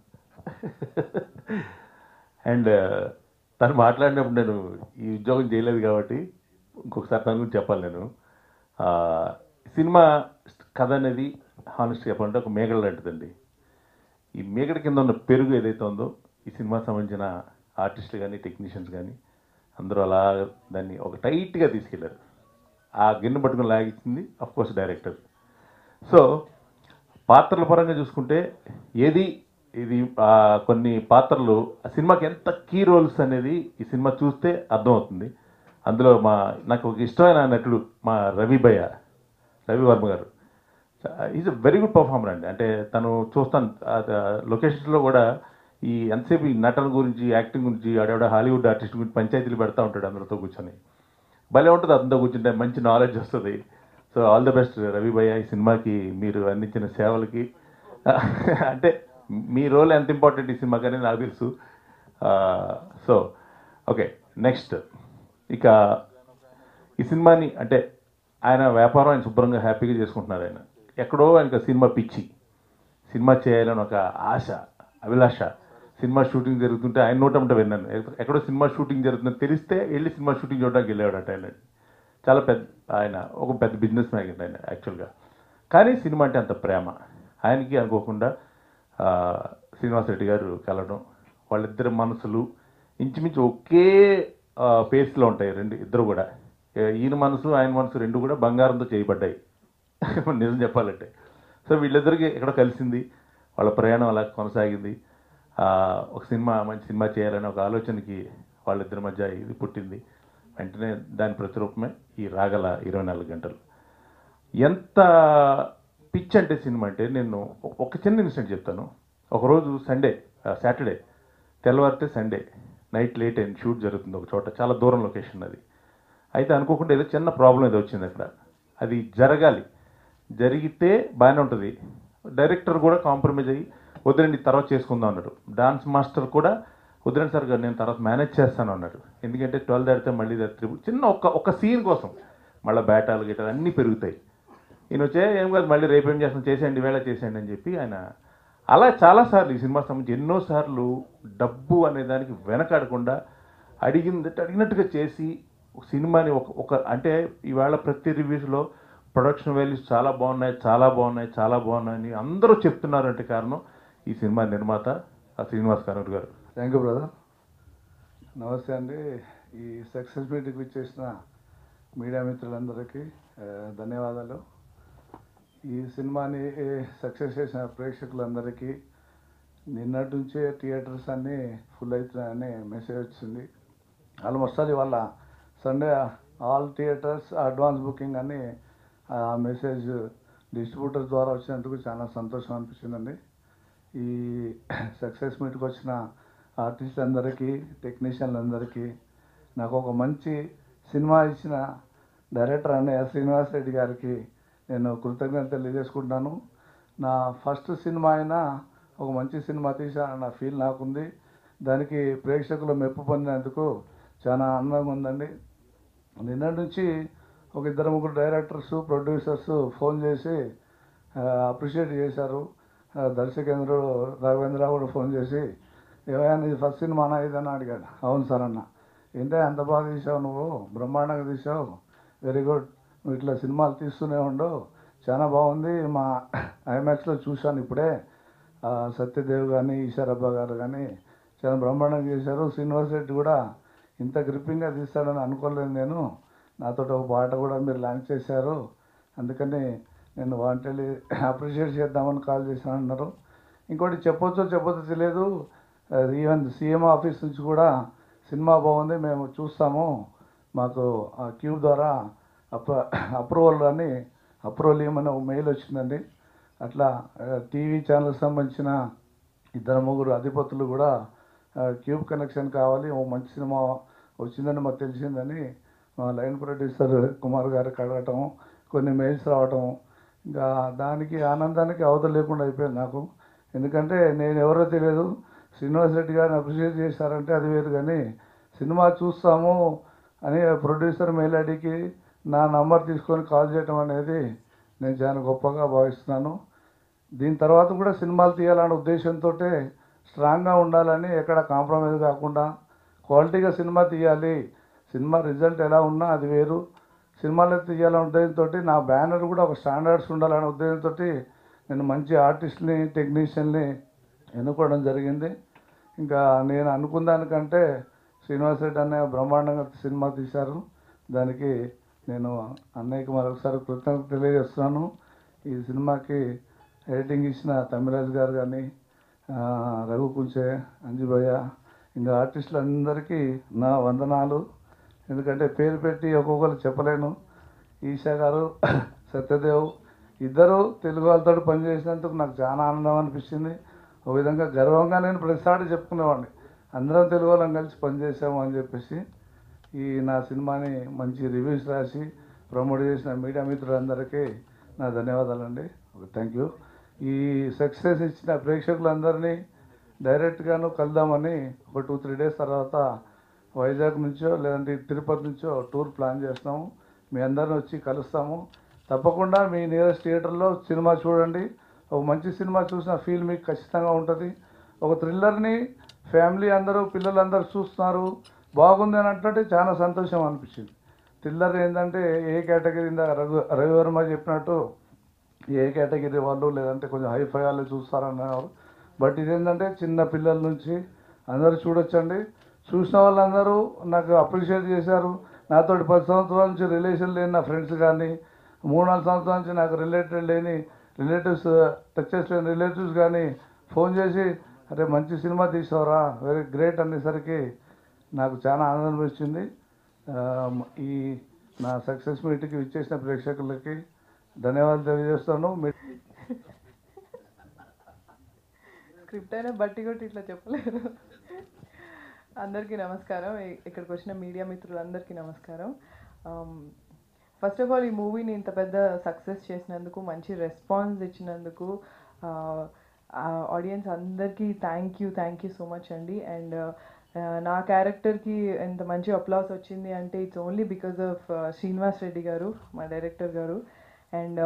and తను మాట్లాడినప్పుడు నేను ఈ ఉద్యోగం చేయలేదు కాబట్టి ఇంకొకసారి తన గురించి చెప్పాలి నేను ఆ, సినిమా కథ అనేది హానెస్ట్ చెప్పాలంటే ఒక మేగడ లాంటిదండి ఈ మేగడ కింద ఉన్న పెరుగు ఏదైతే ఉందో ఈ సినిమా సంబంధించిన ఆర్టిస్టులు కానీ టెక్నీషియన్స్ కానీ అందరూ అలా దాన్ని ఒక టైట్గా తీసుకెళ్లారు ఆ గిన్నె పట్టుకుని లాగించింది అఫ్ కోర్స్ డైరెక్టర్ సో పాత్రల పరంగా చూసుకుంటే ఏది ఇది ఆ, కొన్ని పాత్రలు ఆ సినిమాకి ఎంత కీ రోల్స్ అనేది ఈ సినిమా చూస్తే అర్థమవుతుంది అందులో మా నాకు ఒక ఇష్టమైన నటుడు మా రవి భయ్య రవి వర్మ గారు is a very good performer అండి అంటే తను చూస్తాను లొకేషన్స్లో కూడా ఈ ఎంతసేపు ఈ నటన గురించి యాక్టింగ్ గురించి ఆడేవాడ హాలీవుడ్ ఆర్టిస్ట్ గురించి పంచాయతీలు పెడతా ఉంటాడు అందరితో కూర్చొని భలే ఉంటుంది అంతా కూర్చుంటే మంచి నాలెడ్జ్ వస్తుంది so all the best Ravi భయ్య ఈ సినిమాకి మీరు అందించిన సేవలకి అంటే మీ రోల్ ఎంత ఇంపార్టెంట్ ఈ సినిమాకి అనేది నాకు తెలుసు సో ఓకే నెక్స్ట్ ఇక ఈ సినిమాని అంటే ఆయన వ్యాపారం ఆయన శుభ్రంగా హ్యాపీగా చేసుకుంటున్నారు ఆయన ఎక్కడో ఆయనకు సినిమా పిచ్చి సినిమా చేయాలని ఒక ఆశ అభిలాష సినిమా షూటింగ్ జరుగుతుంటే ఆయన నోటంట విన్నాను ఎక్కడ- ఎక్కడో సినిమా షూటింగ్ జరుగుతుందని తెలిస్తే వెళ్ళి సినిమా షూటింగ్ చూడడానికి వెళ్ళాడట ఆయన చాలా పెద్ద ఆయన ఒక పెద్ద బిజినెస్ మ్యాన్ ఆయన యాక్చువల్గా కానీ సినిమా అంటే అంత ప్రేమ ఆయనకి అనుకోకుండా ఆ, శ్రీనివాస్ రెడ్డి గారు కలవడం వాళ్ళిద్దరి మనసులు ఇంచుమించు ఒకే ఫేస్లో ఉంటాయి రెండు ఇద్దరు కూడా ఏ- ఈయన మనసు ఆయన మనసు రెండు కూడా బంగారంతో చేయబడ్డాయి నిజం చెప్పాలంటే సో వీళ్ళిద్దరికి ఎక్కడ కలిసింది వాళ్ళ ప్రయాణం అలా కొనసాగింది ఆ, ఒక సినిమా మంచి సినిమా చేయాలనే ఒక ఆలోచనకి వాళ్ళిద్దరి మధ్య ఇది పుట్టింది వెంటనే దాని ప్రతిరూపమే ఈ రాగల ఇరవై నాలుగు గంటలు ఎంత పిచ్ అంటే సినిమా అంటే నేను ఒక- ఒక చిన్న ఇన్సిడెంట్ చెప్తాను ఒకరోజు సండే సాటర్డే తెల్లవారితే సండే నైట్ లేట్ అయింది షూట్ జరుగుతుంది ఒక చోట చాలా దూరం లొకేషన్ అది అయితే అనుకోకుండా ఏదో చిన్న ప్రాబ్లం ఏదో వచ్చింది అక్కడ అది జరగాలి జరిగితే బాగానే ఉంటుంది డైరెక్టర్ కూడా కాంప్రమైజ్ అయ్యి వదిలేండి తర్వాత చేసుకుందాం అన్నాడు డాన్స్ మాస్టర్ కూడా వదిలేండి సార్ గారు నేను తర్వాత మేనేజ్ చేస్తాను అన్నాడు ఎందుకంటే ట్వెల్వ్ దాటితే మళ్ళీ త్రిబుల్ చిన్న ఒక్క ఒక సీన్ కోసం మళ్ళీ బ్యాటాలు గిటాలు అన్నీ పెరుగుతాయి ఈయన వచ్చే ఏం కాదు మళ్ళీ రేపు ఏం చేస్తాం చేసేయండి వేళ చేసేయండి అని చెప్పి ఆయన అలా చాలాసార్లు ఈ సినిమా సంబంధించి ఎన్నోసార్లు డబ్బు అనే దానికి వెనకాడకుండా అడిగింది అడిగినట్టుగా చేసి ఒక సినిమాని ఒక ఒక అంటే ఈవేళ ప్రతి రివ్యూస్లో ప్రొడక్షన్ వాల్యూస్ చాలా బాగున్నాయి చాలా బాగున్నాయి చాలా బాగున్నాయని అందరూ చెప్తున్నారంటే కారణం ఈ సినిమా నిర్మాత ఆ శ్రీనివాస్ కనూర్ గారు థ్యాంక్ యూ బ్రదర్ నమస్తే అండి ఈ సక్సెస్ మీట్కి ఇచ్చేసిన మీడియా మిత్రులందరికీ ఆ, ధన్యవాదాలు ఈ సినిమాని సక్సెస్ చేసిన ప్రేక్షకులందరికీ నిన్నటి నుంచే థియేటర్స్ అన్నీ ఫుల్ అవుతున్నాయని మెసేజ్ వచ్చింది ఆల్మోస్ట్ ఆల్ ఇవాళ Sunday all theatres advance booking అని ఆ మెసేజ్ డిస్ట్రిబ్యూటర్ ద్వారా వచ్చినందుకు చాలా సంతోషం అనిపించిందండి ఈ సక్సెస్ మీట్కి వచ్చిన ఆర్టిస్టులందరికీ టెక్నీషియన్లందరికీ నాకు ఒక మంచి సినిమా ఇచ్చిన డైరెక్టర్ అన్నయ్య శ్రీనివాస్ రెడ్డి గారికి నేను కృతజ్ఞత తెలియజేసుకుంటున్నాను నా ఫస్ట్ సినిమా అయినా ఒక మంచి సినిమా తీసానన్న ఫీల్ నాకుంది దానికి ప్రేక్షకులు మెప్పు పొందినందుకు చాలా ఆనందంగా ఉందండి నిన్నటి నుంచి ఒక ఇద్దరు ముగ్గురు డైరెక్టర్స్ ప్రొడ్యూసర్స్ ఫోన్ చేసి అప్రిషియేట్ చేశారు ఆ, దర్శకేంద్రుడు రాఘవేంద్ర కూడా ఫోన్ చేసి ఏమైనా నీ ఫస్ట్ సినిమానా ఇదని అడిగాడు అవును సార్ అన్న ఏంటంటే అంత బాగా తీసావు నువ్వు బ్రహ్మాండంగా తీసావు వెరీ గుడ్ నువ్వు ఇట్లా సినిమాలు తీస్తూనే ఉండు చాలా బాగుంది మా ఐమాక్స్లో చూశాను ఇప్పుడే ఆ, సత్యదేవ్ కానీ ఈశ్వరబ్బ గారు కానీ చాలా బ్రహ్మాండంగా చేశారు శ్రీనివాస్ రెడ్డి కూడా ఇంత గ్రిప్పింగ్గా తీస్తాడని అనుకోలేదు నేను నాతో ఒక పాట కూడా మీరు లాంచ్ చేశారు అందుకని నేను వాంటెళ్ళి అప్రిషియేట్ చేద్దామని కాల్ చేశాను అన్నారు ఇంకోటి చెప్పొచ్చో చెప్పొచ్చో తెలియదు ఈవెన్ సీఎం ఆఫీస్ నుంచి కూడా సినిమా బాగుంది మేము చూస్తాము మాకు ఆ క్యూబ్ ద్వారా అప్ర అప్రూవల్ అని అప్రూవల్ ఇవ్వమని ఒక మెయిల్ వచ్చిందండి అట్లా టీవీ ఛానల్కి సంబంధించిన ఇద్దరు ముగ్గురు అధిపతులు కూడా ఆ, క్యూబ్ కనెక్షన్ కావాలి ఓ మంచి సినిమా వచ్చిందని మాకు తెలిసిందని మా లైన్ ప్రొడ్యూసర్ కుమార్ గారికి అడగటం కొన్ని మెయిల్స్ రావటం ఇంకా దానికి ఆనందానికి అవతల లేకుండా అయిపోయింది నాకు ఎందుకంటే నేను ఎవరో తెలియదు శ్రీనివాస్ రెడ్డి గారిని అప్రిషియేట్ చేశారంటే అది వేరు కానీ సినిమా చూస్తాము అని ప్రొడ్యూసర్ మెయిల్ ఐడికి నా నంబర్ తీసుకొని కాల్ చేయటం అనేది నేను చాలా గొప్పగా భావిస్తున్నాను దీని తర్వాత కూడా సినిమాలు తీయాలనే ఉద్దేశంతో స్ట్రాంగ్గా ఉండాలని ఎక్కడ కాంప్రమైజ్ కాకుండా క్వాలిటీగా సినిమా తీయాలి సినిమా రిజల్ట్ ఎలా ఉన్నా అది వేరు సినిమాలో తీయాలనే ఉద్దేశంతో నా బ్యానర్ కూడా ఒక స్టాండర్డ్స్ ఉండాలనే ఉద్దేశంతో నేను మంచి ఆర్టిస్ట్ని టెక్నీషియన్ని ఎన్నుకోవడం జరిగింది ఇంకా నేను అనుకున్న దానికంటే శ్రీనివాస్ రెడ్డి అన్నయ్య బ్రహ్మాండంగా సినిమా తీశారు దానికి నేను అన్నయ్యకి మరొకసారి కృతజ్ఞత తెలియజేస్తున్నాను ఈ సినిమాకి ఎడిటింగ్ ఇచ్చిన తమిళరాజు గారు కానీ ఆ, రఘు కుంచే అంజుభయ్య ఇంకా ఆర్టిస్టులందరికీ నా వందనాలు ఎందుకంటే పేరు పెట్టి ఒక్కొక్కరు చెప్పలేను ఈషా గారు సత్యదేవ్ ఇద్దరు తెలుగు వాళ్ళతో పనిచేసినందుకు నాకు చాలా ఆనందం అనిపించింది ఒక విధంగా గర్వంగా నేను ప్రతిసారి చెప్పుకునేవాడిని అందరం తెలుగు వాళ్ళం కలిసి పనిచేసాము అని చెప్పేసి ఈ నా సినిమాని మంచి రివ్యూస్ రాసి ప్రమోట్ చేసిన మీడియా మిత్రులందరికీ నా ధన్యవాదాలండి థ్యాంక్ యూ ఈ సక్సెస్ ఇచ్చిన ప్రేక్షకులందరినీ డైరెక్ట్గాను కలుద్దామని ఒక టూ త్రీ డేస్ తర్వాత వైజాగ్ నుంచో లేదంటే తిరుపతి నుంచో టూర్ ప్లాన్ చేస్తున్నాము మీ అందరిని వచ్చి కలుస్తాము తప్పకుండా మీ నియరెస్ట్ థియేటర్లో సినిమా చూడండి ఒక మంచి సినిమా చూసిన ఫీల్ మీకు ఖచ్చితంగా ఉంటుంది ఒక థ్రిల్లర్ని ఫ్యామిలీ అందరూ పిల్లలందరూ చూస్తున్నారు బాగుంది అని అంటే చాలా సంతోషం అనిపించింది థ్రిల్లర్ ఏంటంటే ఏ కేటగిరీ ఇందాక రఘు రవివర్మ చెప్పినట్టు ఏ కేటగిరీ వాళ్ళు లేదంటే కొంచెం హైఫై వాళ్ళు చూస్తారన్నారు బట్ ఇదేంటంటే చిన్న పిల్లల నుంచి అందరూ చూడొచ్చండి చూసిన వాళ్ళందరూ నాకు అప్రిషియేట్ చేశారు నాతో పది సంవత్సరాల నుంచి రిలేషన్ లేని నా ఫ్రెండ్స్ కానీ మూడు నాలుగు సంవత్సరాల నుంచి నాకు రిలేటెడ్ లేని రిలేటివ్స్ టచెస్ లేని రిలేటివ్స్ కానీ ఫోన్ చేసి అరే మంచి సినిమా తీసావురా వెరీ గ్రేట్ అనేసరికి నాకు చాలా ఆనందం వచ్చింది ఆ, ఈ నా సక్సెస్ మీట్కి ఇచ్చేసిన ప్రేక్షకులకి ధన్యవాదాలు తెలియజేస్తాను మీ స్క్రిప్ట్ అయినా బట్టి కొట్టి ఇట్లా చెప్పలేరు అందరికీ నమస్కారం ఇ- ఇక్కడికి వచ్చిన మీడియా మిత్రులందరికీ నమస్కారం ఫస్ట్ ఆఫ్ ఆల్ ఈ మూవీని ఇంత పెద్ద సక్సెస్ చేసినందుకు మంచి రెస్పాన్స్ ఇచ్చినందుకు ఆడియన్స్ అందరికీ thank you thank you so much అండి అండ్ నా క్యారెక్టర్కి ఎంత మంచి అప్లాస్ వచ్చింది అంటే it's only because of Srinivas Reddy గారు మా డైరెక్టర్ గారు అండ్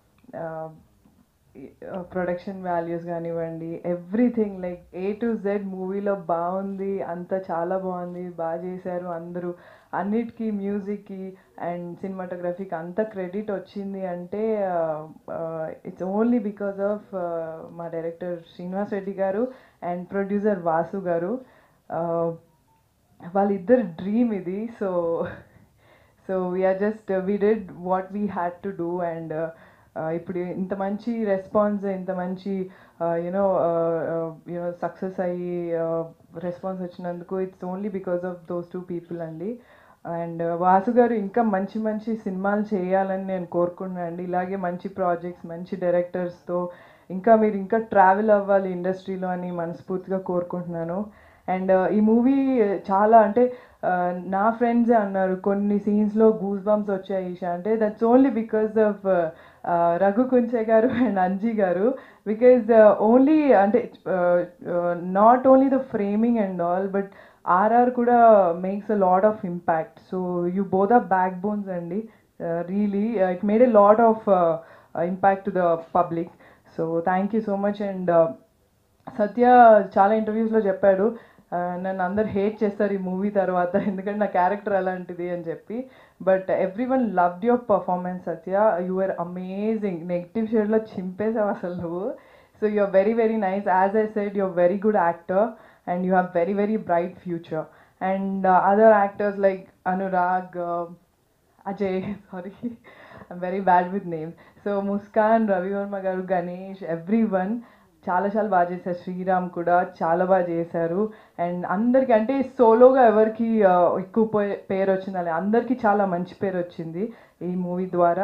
ప్రొడక్షన్ వాల్యూస్ కానివ్వండి everything like A to Z మూవీలో బాగుంది అంతా చాలా బాగుంది బాగా చేశారు అందరూ అన్నిటికీ మ్యూజిక్కి అండ్ సినిమాటోగ్రఫీకి అంత క్రెడిట్ వచ్చింది అంటే ఇట్స్ ఓన్లీ బికాస్ ఆఫ్ మా డైరెక్టర్ శ్రీనివాస్ రెడ్డి గారు అండ్ ప్రొడ్యూసర్ వాసు గారు Uh, వాళ్ళిద్దరు డ్రీమ్ ఇది so so we're just we did what we had to do and ఇప్పుడు ఇంత మంచి రెస్పాన్స్ ఇంత మంచి యునో యునో సక్సెస్ అయ్యి రెస్పాన్స్ వచ్చినందుకు it's only because of those two people అండి అండ్ వాసు గారు ఇంకా మంచి మంచి సినిమాలు చేయాలని నేను కోరుకుంటున్నాను అండి ఇలాగే మంచి ప్రాజెక్ట్స్ మంచి డైరెక్టర్స్తో ఇంకా మీరు ఇంకా ట్రావెల్ అవ్వాలి ఇండస్ట్రీలో అని మనస్ఫూర్తిగా కోరుకుంటున్నాను అండ్ ఈ మూవీ చాలా అంటే uh, నా ఫ్రెండ్సే అన్నారు కొన్ని సీన్స్లో గూస్ బంప్స్ వచ్చాయి ఈషా అంటే that's only because of Raghu Kunche గారు అండ్ అంజీ గారు బికాజ్ ఓన్లీ అంటే not only the framing and all but RR కూడా makes a lot of impact so you both are backbones అండి really it made a lot of impact to the public so thank you so much and Satya చాలా ఇంటర్వ్యూస్లో చెప్పాడు ఆ, నన్ను అందరు hate చేస్తారు ఈ మూవీ తర్వాత ఎందుకంటే నా క్యారెక్టర్ అలాంటిది అని చెప్పి but everyone loved your performance Satya you are amazing negative షేడ్లో చింపేసావు అసలు నువ్వు so you are very very nice as I said you are very good actor and you have very very bright future and other actors like Anurag Ajay sorry I'm very bad with name so Muskan Ravi Varma గారు Ganesh every one చాలా చాలా బాగా చేశారు శ్రీరామ్ కూడా చాలా బాగా చేశారు and అందరికి అంటే సోలోగా ఎవరికి ఆ, ఎక్కువ పే- పేరు వచ్చింది అలా అందరికీ చాలా మంచి పేరు వచ్చింది ఈ మూవీ ద్వారా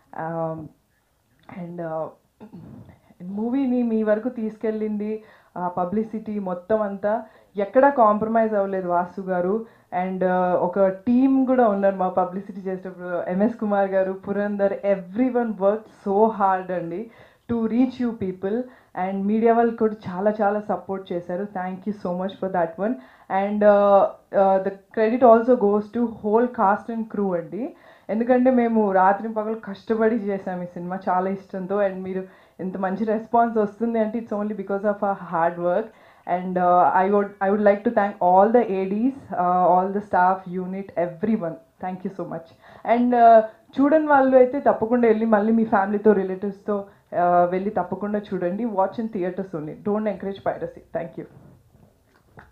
అండ్ మూవీని మీ వరకు తీసుకెళ్ళింది పబ్లిసిటీ మొత్తం అంతా ఎక్కడా కాంప్రమైజ్ అవ్వలేదు వాసు గారు అండ్ ఒక టీమ్ కూడా ఉన్నారు మా పబ్లిసిటీ చేసేటప్పుడు ఎంఎస్ కుమార్ గారు Purandar everyone work so hard అండి to reach you people and media వాళ్ళు కూడా చాలా చాలా సపోర్ట్ చేశారు thank you so much for that one and the credit also goes to whole cast and crew అండి ఎందుకంటే మేము రాత్రి పగలు కష్టపడి చేసాం ఈ సినిమా చాలా ఇష్టంతో అండ్ మీరు ఇంత మంచి రెస్పాన్స్ వస్తుంది అంటే it's only because of a hard work and I would I would like to thank all the ADs all the staff unit everyone thank you so much and చూడని వాళ్ళు అయితే తప్పకుండా వెళ్ళి మళ్ళీ మీ ఫ్యామిలీతో రిలేటివ్స్తో వెళ్ళి తప్పకుండా చూడండి watch in theatres only don't encourage piracy thank you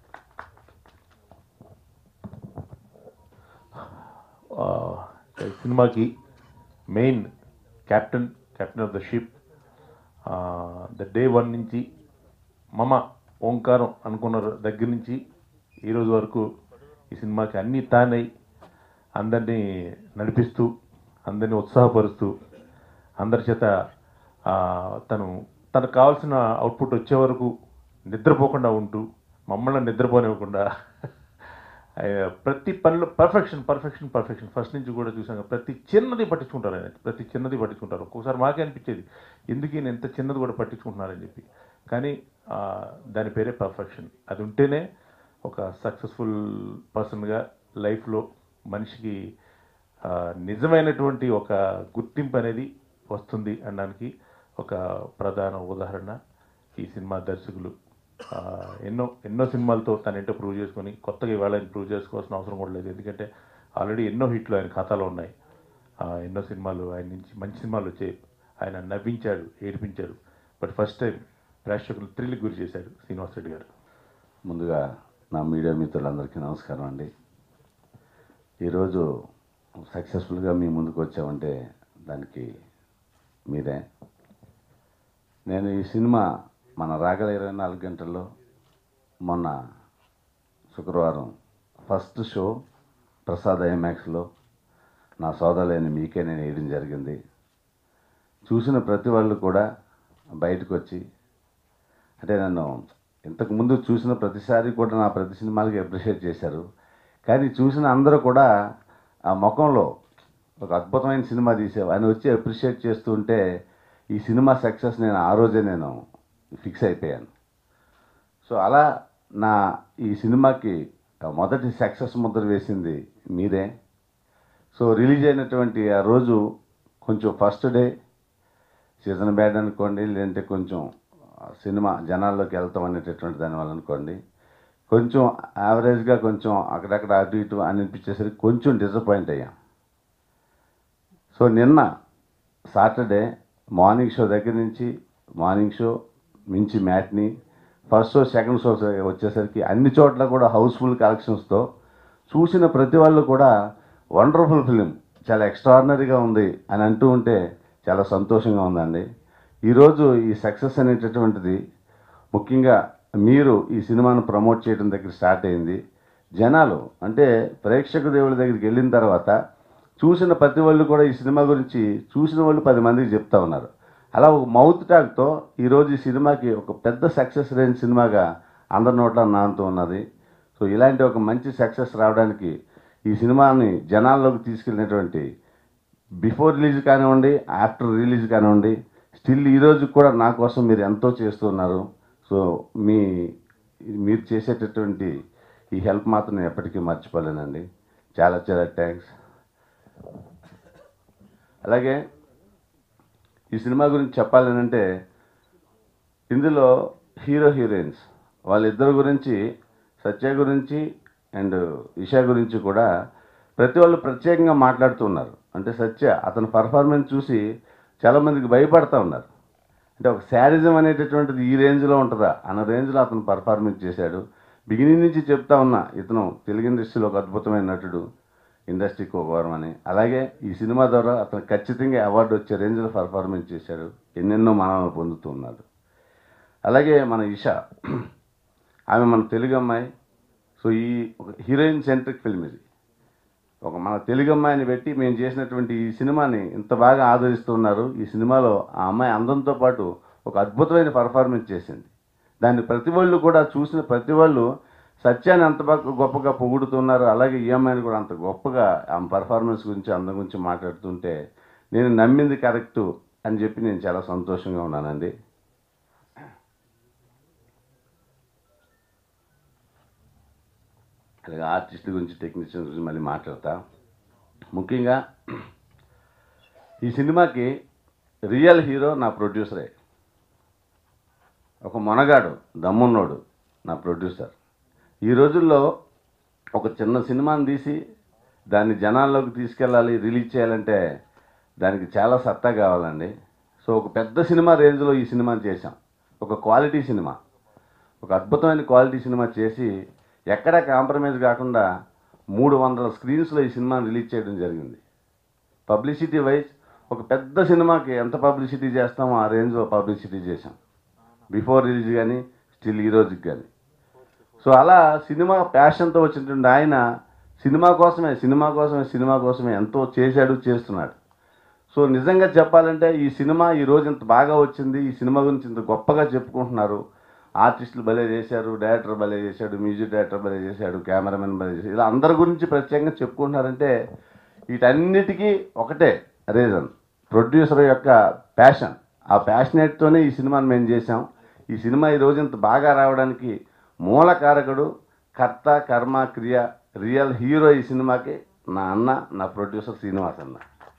సినిమాకి main captain captain of the ship the day one నుంచి మమ ఓంకారం అనుకున్న దగ్గర నుంచి ఈరోజు వరకు ఈ సినిమాకి అన్నీ తానై అందరినీ నడిపిస్తూ అందరినీ ఉత్సాహపరుస్తూ అందరి చేత ఆ, తను తనకు కావాల్సిన అవుట్పుట్ వచ్చే వరకు నిద్రపోకుండా ఉంటూ మమ్మల్ని నిద్రపోనివ్వకుండా ఆ, ప్రతి పనిలో పర్ఫెక్షన్ పర్ఫెక్షన్ పర్ఫెక్షన్ ఫస్ట్ నుంచి కూడా చూసాం కదా, ప్రతి చిన్నది పట్టించుకుంటారు ఆయన ప్రతి చిన్నది పట్టించుకుంటారు ఒక్కొక్కసారి మాకే అనిపించేది ఎందుకు ఈయన ఎంత చిన్నది కూడా పట్టించుకుంటున్నారని చెప్పి కానీ ఆ, దాని పేరే పర్ఫెక్షన్ అది ఉంటేనే ఒక సక్సెస్ఫుల్ పర్సన్గా లైఫ్లో మనిషికి ఆ, నిజమైనటువంటి ఒక గుర్తింపు అనేది వస్తుంది అనడానికి ఒక ప్రధాన ఉదాహరణ ఈ సినిమా దర్శకులు ఆ, ఎన్నో ఎన్నో సినిమాలతో తన ఏంటో ప్రూవ్ చేసుకొని కొత్తగా ఇవాళ ఆయన ప్రూవ్ చేసుకోవాల్సిన అవసరం కూడా లేదు ఎందుకంటే ఆల్రెడీ ఎన్నో హిట్లు ఆయన ఖాతాలో ఉన్నాయి ఆ, ఎన్నో సినిమాలు ఆయన నుంచి మంచి సినిమాలు వచ్చాయి ఆయన నవ్వించాడు ఏడిపించాడు బట్ ఫస్ట్ టైం ప్రేక్షకులు థ్రిల్కి గురి చేశాడు శ్రీనివాస్ రెడ్డి గారు ముందుగా నా మీడియా మిత్రులందరికీ నమస్కారం అండి ఈరోజు సక్సెస్ఫుల్గా మీ ముందుకు వచ్చామంటే దానికి మీరే నేను ఈ సినిమా మన రాగల ఇరవై నాలుగు గంటల్లో మొన్న శుక్రవారం ఫస్ట్ షో ప్రసాద్ ఐమాక్స్లో నా సోదరులైన మీకే నేను వేయడం జరిగింది చూసిన ప్రతి వాళ్ళు కూడా బయటకు వచ్చి అంటే నన్ను ఇంతకు ముందు చూసిన ప్రతిసారి కూడా నా ప్రతి సినిమాలకి అప్రిషియేట్ చేశారు కానీ చూసిన అందరూ కూడా ఆ ముఖంలో ఒక అద్భుతమైన సినిమా తీసావు అని వచ్చి అప్రిషియేట్ చేస్తూ ఉంటే ఈ సినిమా సక్సెస్ నేను ఆ రోజే నేను ఫిక్స్ అయిపోయాను సో అలా నా ఈ సినిమాకి మొదటి సక్సెస్ ముద్ర వేసింది మీరే సో రిలీజ్ అయినటువంటి ఆ రోజు కొంచెం ఫస్ట్ డే సీజన్ బ్యాడ్ అనుకోండి లేదంటే కొంచెం ఆ, సినిమా జనాల్లోకి వెళ్తాం అనేటటువంటి దానివల్ల అనుకోండి కొంచెం యావరేజ్గా కొంచెం అక్కడక్కడ అటు ఇటు అని అనిపించేసరికి కొంచెం డిసప్పాయింట్ అయ్యాం సో నిన్న సాటర్డే మార్నింగ్ షో దగ్గర నుంచి మార్నింగ్ షో మించి matinee first show second show వచ్చేసరికి అన్ని చోట్ల కూడా హౌస్ఫుల్ కలెక్షన్స్తో చూసిన ప్రతి వాళ్ళు కూడా వండర్ఫుల్ ఫిలిం చాలా ఎక్స్ట్రాడినరీగా ఉంది అని అంటూ ఉంటే చాలా సంతోషంగా ఉందండి ఈరోజు ఈ సక్సెస్ అనేటటువంటిది ముఖ్యంగా మీరు ఈ సినిమాను ప్రమోట్ చేయడం దగ్గర స్టార్ట్ అయింది జనాలు అంటే ప్రేక్షక దేవుళ్ళ దగ్గరికి వెళ్ళిన తర్వాత చూసిన ప్రతి వాళ్ళు కూడా ఈ సినిమా గురించి చూసిన వాళ్ళు పది మందికి చెప్తా ఉన్నారు అలా ఒక మౌత్ టాక్తో ఈరోజు ఈ సినిమాకి ఒక పెద్ద సక్సెస్ రేంజ్ సినిమాగా అందరి నోట్ల నానుతూ ఉన్నది సో ఇలాంటి ఒక మంచి సక్సెస్ రావడానికి ఈ సినిమాని జనాల్లోకి తీసుకెళ్ళినటువంటి బిఫోర్ రిలీజ్ కానివ్వండి ఆఫ్టర్ రిలీజ్ కానివ్వండి స్టిల్ ఈరోజు కూడా నా కోసం మీరు ఎంతో చేస్తున్నారు సో మీ మీరు చేసేటటువంటి ఈ హెల్ప్ మాత్రం నేను ఎప్పటికీ మర్చిపోలేనండి చాలా చాలా థ్యాంక్స్ అలాగే ఈ సినిమా గురించి చెప్పాలనంటే ఇందులో హీరో హీరోయిన్స్ వాళ్ళిద్దరి గురించి సత్య గురించి అండ్ ఇషా గురించి కూడా ప్రతి వాళ్ళు ప్రత్యేకంగా మాట్లాడుతున్నారు అంటే సత్య అతని పర్ఫార్మెన్స్ చూసి చాలామందికి భయపడతా ఉన్నారు అంటే ఒక శాడిజం అనేటటువంటిది ఈ రేంజ్లో ఉంటుందా అన్న రేంజ్లో అతను పర్ఫార్మెన్స్ చేశాడు బిగినింగ్ నుంచి చెప్తా ఉన్నా ఇతను తెలుగు ఇండస్ట్రీలో ఒక అద్భుతమైన నటుడు ఇండస్ట్రీకి ఒక వరం అని అలాగే ఈ సినిమా ద్వారా అతను ఖచ్చితంగా అవార్డు వచ్చే రేంజ్లో పర్ఫార్మెన్స్ చేశాడు ఎన్నెన్నో మనల్ని పొందుతూ ఉన్నాడు అలాగే మన ఇషా ఆమె మన తెలుగు అమ్మాయి సో ఈ ఒక హీరోయిన్ సెంట్రిక్ ఫిల్మ్ ఇది ఒక మన తెలుగు అమ్మాయిని పెట్టి మేము చేసినటువంటి ఈ సినిమాని ఇంత బాగా ఆదరిస్తున్నారు ఈ సినిమాలో ఆ అమ్మాయి అందంతో పాటు ఒక అద్భుతమైన పర్ఫార్మెన్స్ చేసింది దాన్ని ప్రతి వాళ్ళు కూడా చూసిన ప్రతి వాళ్ళు సత్యాన్ని అంత బాగా గొప్పగా పొగుడుతున్నారు అలాగే ఈ అమ్మాయిని కూడా అంత గొప్పగా ఆమె పర్ఫార్మెన్స్ గురించి అందం గురించి మాట్లాడుతుంటే నేను నమ్మింది కరెక్టు అని చెప్పి నేను చాలా సంతోషంగా ఉన్నానండి అలాగే ఆర్టిస్ట్ గురించి టెక్నీషియన్ గురించి మళ్ళీ మాట్లాడతా ముఖ్యంగా ఈ సినిమాకి రియల్ హీరో నా ప్రొడ్యూసరే ఒక మొనగాడు దమ్మున్నోడు నా ప్రొడ్యూసర్ ఈ రోజుల్లో ఒక చిన్న సినిమాని తీసి దాన్ని జనాల్లోకి తీసుకెళ్ళాలి రిలీజ్ చేయాలంటే దానికి చాలా సత్తా కావాలండి సో ఒక పెద్ద సినిమా రేంజ్లో ఈ సినిమాని చేశాం ఒక క్వాలిటీ సినిమా ఒక అద్భుతమైన క్వాలిటీ సినిమా చేసి ఎక్కడా కాంప్రమైజ్ కాకుండా మూడు వందల స్క్రీన్స్లో ఈ సినిమాని రిలీజ్ చేయడం జరిగింది పబ్లిసిటీ వైజ్ ఒక పెద్ద సినిమాకి ఎంత పబ్లిసిటీ చేస్తామో ఆ రేంజ్లో పబ్లిసిటీ చేశాం బిఫోర్ రిలీజ్ కానీ స్టిల్ ఈ రోజుకి కానీ సో అలా సినిమా ప్యాషన్తో వచ్చినటువంటి ఆయన సినిమా కోసమే సినిమా కోసమే సినిమా కోసమే ఎంతో చేశాడు చేస్తున్నాడు సో నిజంగా చెప్పాలంటే ఈ సినిమా ఈ రోజు ఇంత బాగా వచ్చింది ఈ సినిమా గురించి ఇంత గొప్పగా చెప్పుకుంటున్నారు ఆర్టిస్టులు భలే చేశారు డైరెక్టర్ భలే చేశాడు మ్యూజిక్ డైరెక్టర్ భలే చేశాడు కెమెరామెన్ భలే చేశాడు ఇలా అందరి గురించి ప్రత్యేకంగా చెప్పుకుంటున్నారంటే వీటన్నిటికీ ఒకటే రీజన్ ప్రొడ్యూసర్ యొక్క ప్యాషన్ ఆ ప్యాషనేట్తోనే ఈ సినిమాని మేము చేసాం ఈ సినిమా ఈ రోజు ఇంత బాగా రావడానికి మూల కారకుడు కర్త కర్మ క్రియ రియల్ హీరో ఈ సినిమాకి నా అన్న నా ప్రొడ్యూసర్ శ్రీనివాస్ అన్న